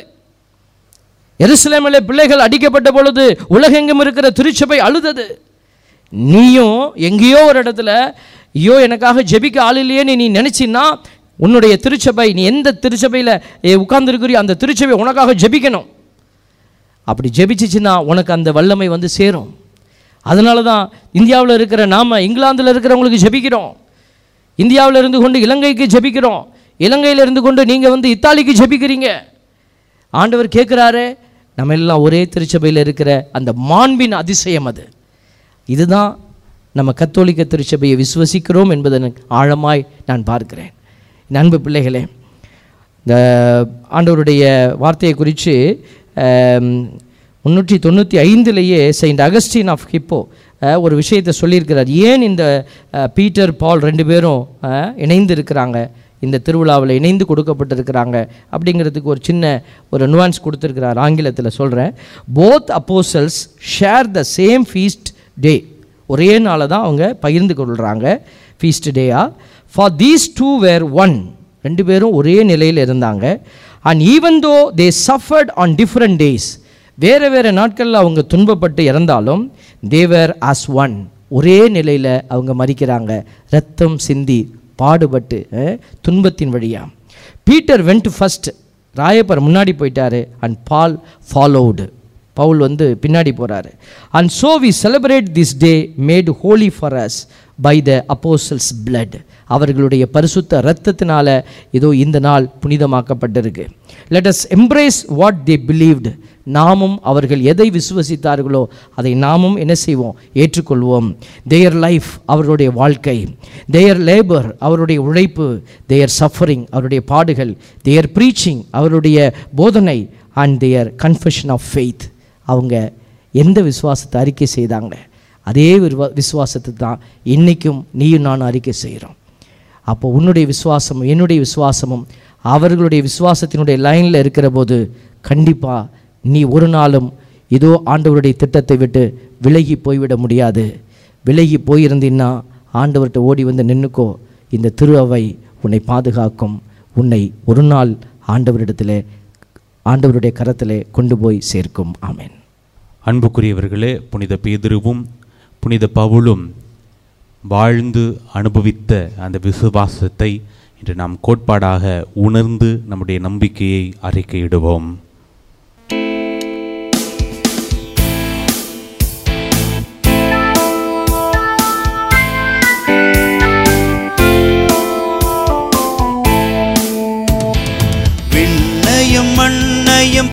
எருசலேமிலே பிள்ளைகள் அடிக்கப்பட்ட பொழுது உலகெங்கும் இருக்கிற திருச்சபை அழுதது நீயும் எங்கேயோ ஒரு இடத்துல ஐயோ எனக்காக ஜெபிக்க ஆள் இல்லையேன்னு நீ நினச்சின்னா உன்னுடைய திருச்சபை நீ எந்த திருச்சபையில் உட்கார்ந்துருக்கிறியோ அந்த திருச்சபை உனக்காக ஜெபிக்கணும் அப்படி ஜெபிச்சிச்சுன்னா உனக்கு அந்த வல்லமை வந்து சேரும் அதனால தான் இந்தியாவில் இருக்கிற நாம இங்கிலாந்தில் இருக்கிறவங்களுக்கு ஜெபிக்கிறோம் இந்தியாவில் இருந்து கொண்டு இலங்கைக்கு ஜெபிக்கிறோம் இலங்கையில் இருந்து கொண்டு நீங்கள் வந்து இத்தாலிக்கு ஜெபிக்கிறீங்க ஆண்டவர் கேட்குறாரு நம்ம எல்லாம் ஒரே திருச்சபையில் இருக்கிற அந்த மாண்பின் அதிசயம் அது இதுதான் நம்ம கத்தோலிக்க திருச்சபையை விசுவசிக்கிறோம் என்பதை எனக்கு ஆழமாய் நான் பார்க்கிறேன் என் அன்பு பிள்ளைகளே இந்த ஆண்டவருடைய வார்த்தையை குறித்து முந்நூற்றி தொண்ணூற்றி ஐந்துலேயே செயின்ட் அகஸ்டின் ஆஃப் ஹிப்போ அஹ், ஒரு விஷயத்தை சொல்லியிருக்கிறார் ஏன் இந்த அஹ், பீட்டர் பால் ரெண்டு பேரும் அஹ், இணைந்து இருக்கிறாங்க இந்த திருவிழாவில் இணைந்து கொடுக்கப்பட்டிருக்கிறாங்க அப்படிங்கிறதுக்கு ஒரு சின்ன ஒரு நுவான்ஸ் கொடுத்துருக்கிறார் ஆங்கிலத்தில் சொல்கிறேன் both apostles share the same feast day ஒரே நாளை தான் அவங்க பகிர்ந்து கொள்கிறாங்க ஃபீஸ்ட் டேயா for these two where one ரெண்டு பேரும் ஒரே நிலையில் இருந்தாங்க and even though they suffered on different days வேறு வேறு நாட்களில் அவங்க துன்பப்பட்டு இறந்தாலும் தேவர் ஆஸ் ஒன் ஒரே நிலையில் அவங்க மறிக்கிறாங்க ரத்தம் சிந்தி பாடுபட்டு அஹ், துன்பத்தின் வழியா பீட்டர் வென்ட் ஃபர்ஸ்ட் ராயப்பர் முன்னாடி போயிட்டாரு அண்ட் பால் ஃபாலோவுடு பவுல் வந்து பின்னாடி போகிறாரு and so we celebrate this day made holy for us by the apostles blood அவர்களுடைய பரிசுத்த இரத்தத்தினால இதோ இந்த நாள் புனிதமாக்கப்பட்டிருக்கு let us embrace what they believed நாமும் அவர்கள் எதை விசுவசித்தார்களோ அதை நாமும் என்ன செய்வோம் ஏற்றுக்கொள்வோம் தேயர் லைஃப் அவர்களுடைய வாழ்க்கை தேயர் லேபர் அவருடைய உழைப்பு தேயர் சஃபரிங் அவருடைய பாடுகள் தேயர் ப்ரீச்சிங் அவருடைய போதனை and their confession of faith அவங்க எந்த விசுவாசத்தை அறிக்கை செய்தாங்க அதே விருவ விசுவாசத்தை தான் இன்றைக்கும் நீயும் நானும் அறிக்கை செய்கிறோம் அப்போ உன்னுடைய விசுவாசமும் என்னுடைய விசுவாசமும் அவர்களுடைய விசுவாசத்தினுடைய லைனில் இருக்கிற போது கண்டிப்பாக நீ ஒரு நாளும் இதோ ஆண்டவருடைய திட்டத்தை விட்டு விலகி போய்விட முடியாது விலகி போயிருந்தீன்னா ஆண்டவர்கிட்ட ஓடி வந்து நின்னுக்கோ இந்த திரு அவை உன்னை பாதுகாக்கும் உன்னை ஒரு நாள் ஆண்டவரிடத்திலே ஆண்டவருடைய கரத்திலே கொண்டு போய் சேர்க்கும் ஆமென் அன்புக்குரியவர்களே புனித பேதுருவும் புனித பவுலும் வாழ்ந்து அனுபவித்த அந்த விசுவாசத்தை இன்று நாம் கோட்பாடாக உணர்ந்து நம்முடைய நம்பிக்கையை அறிக்கையிடுவோம்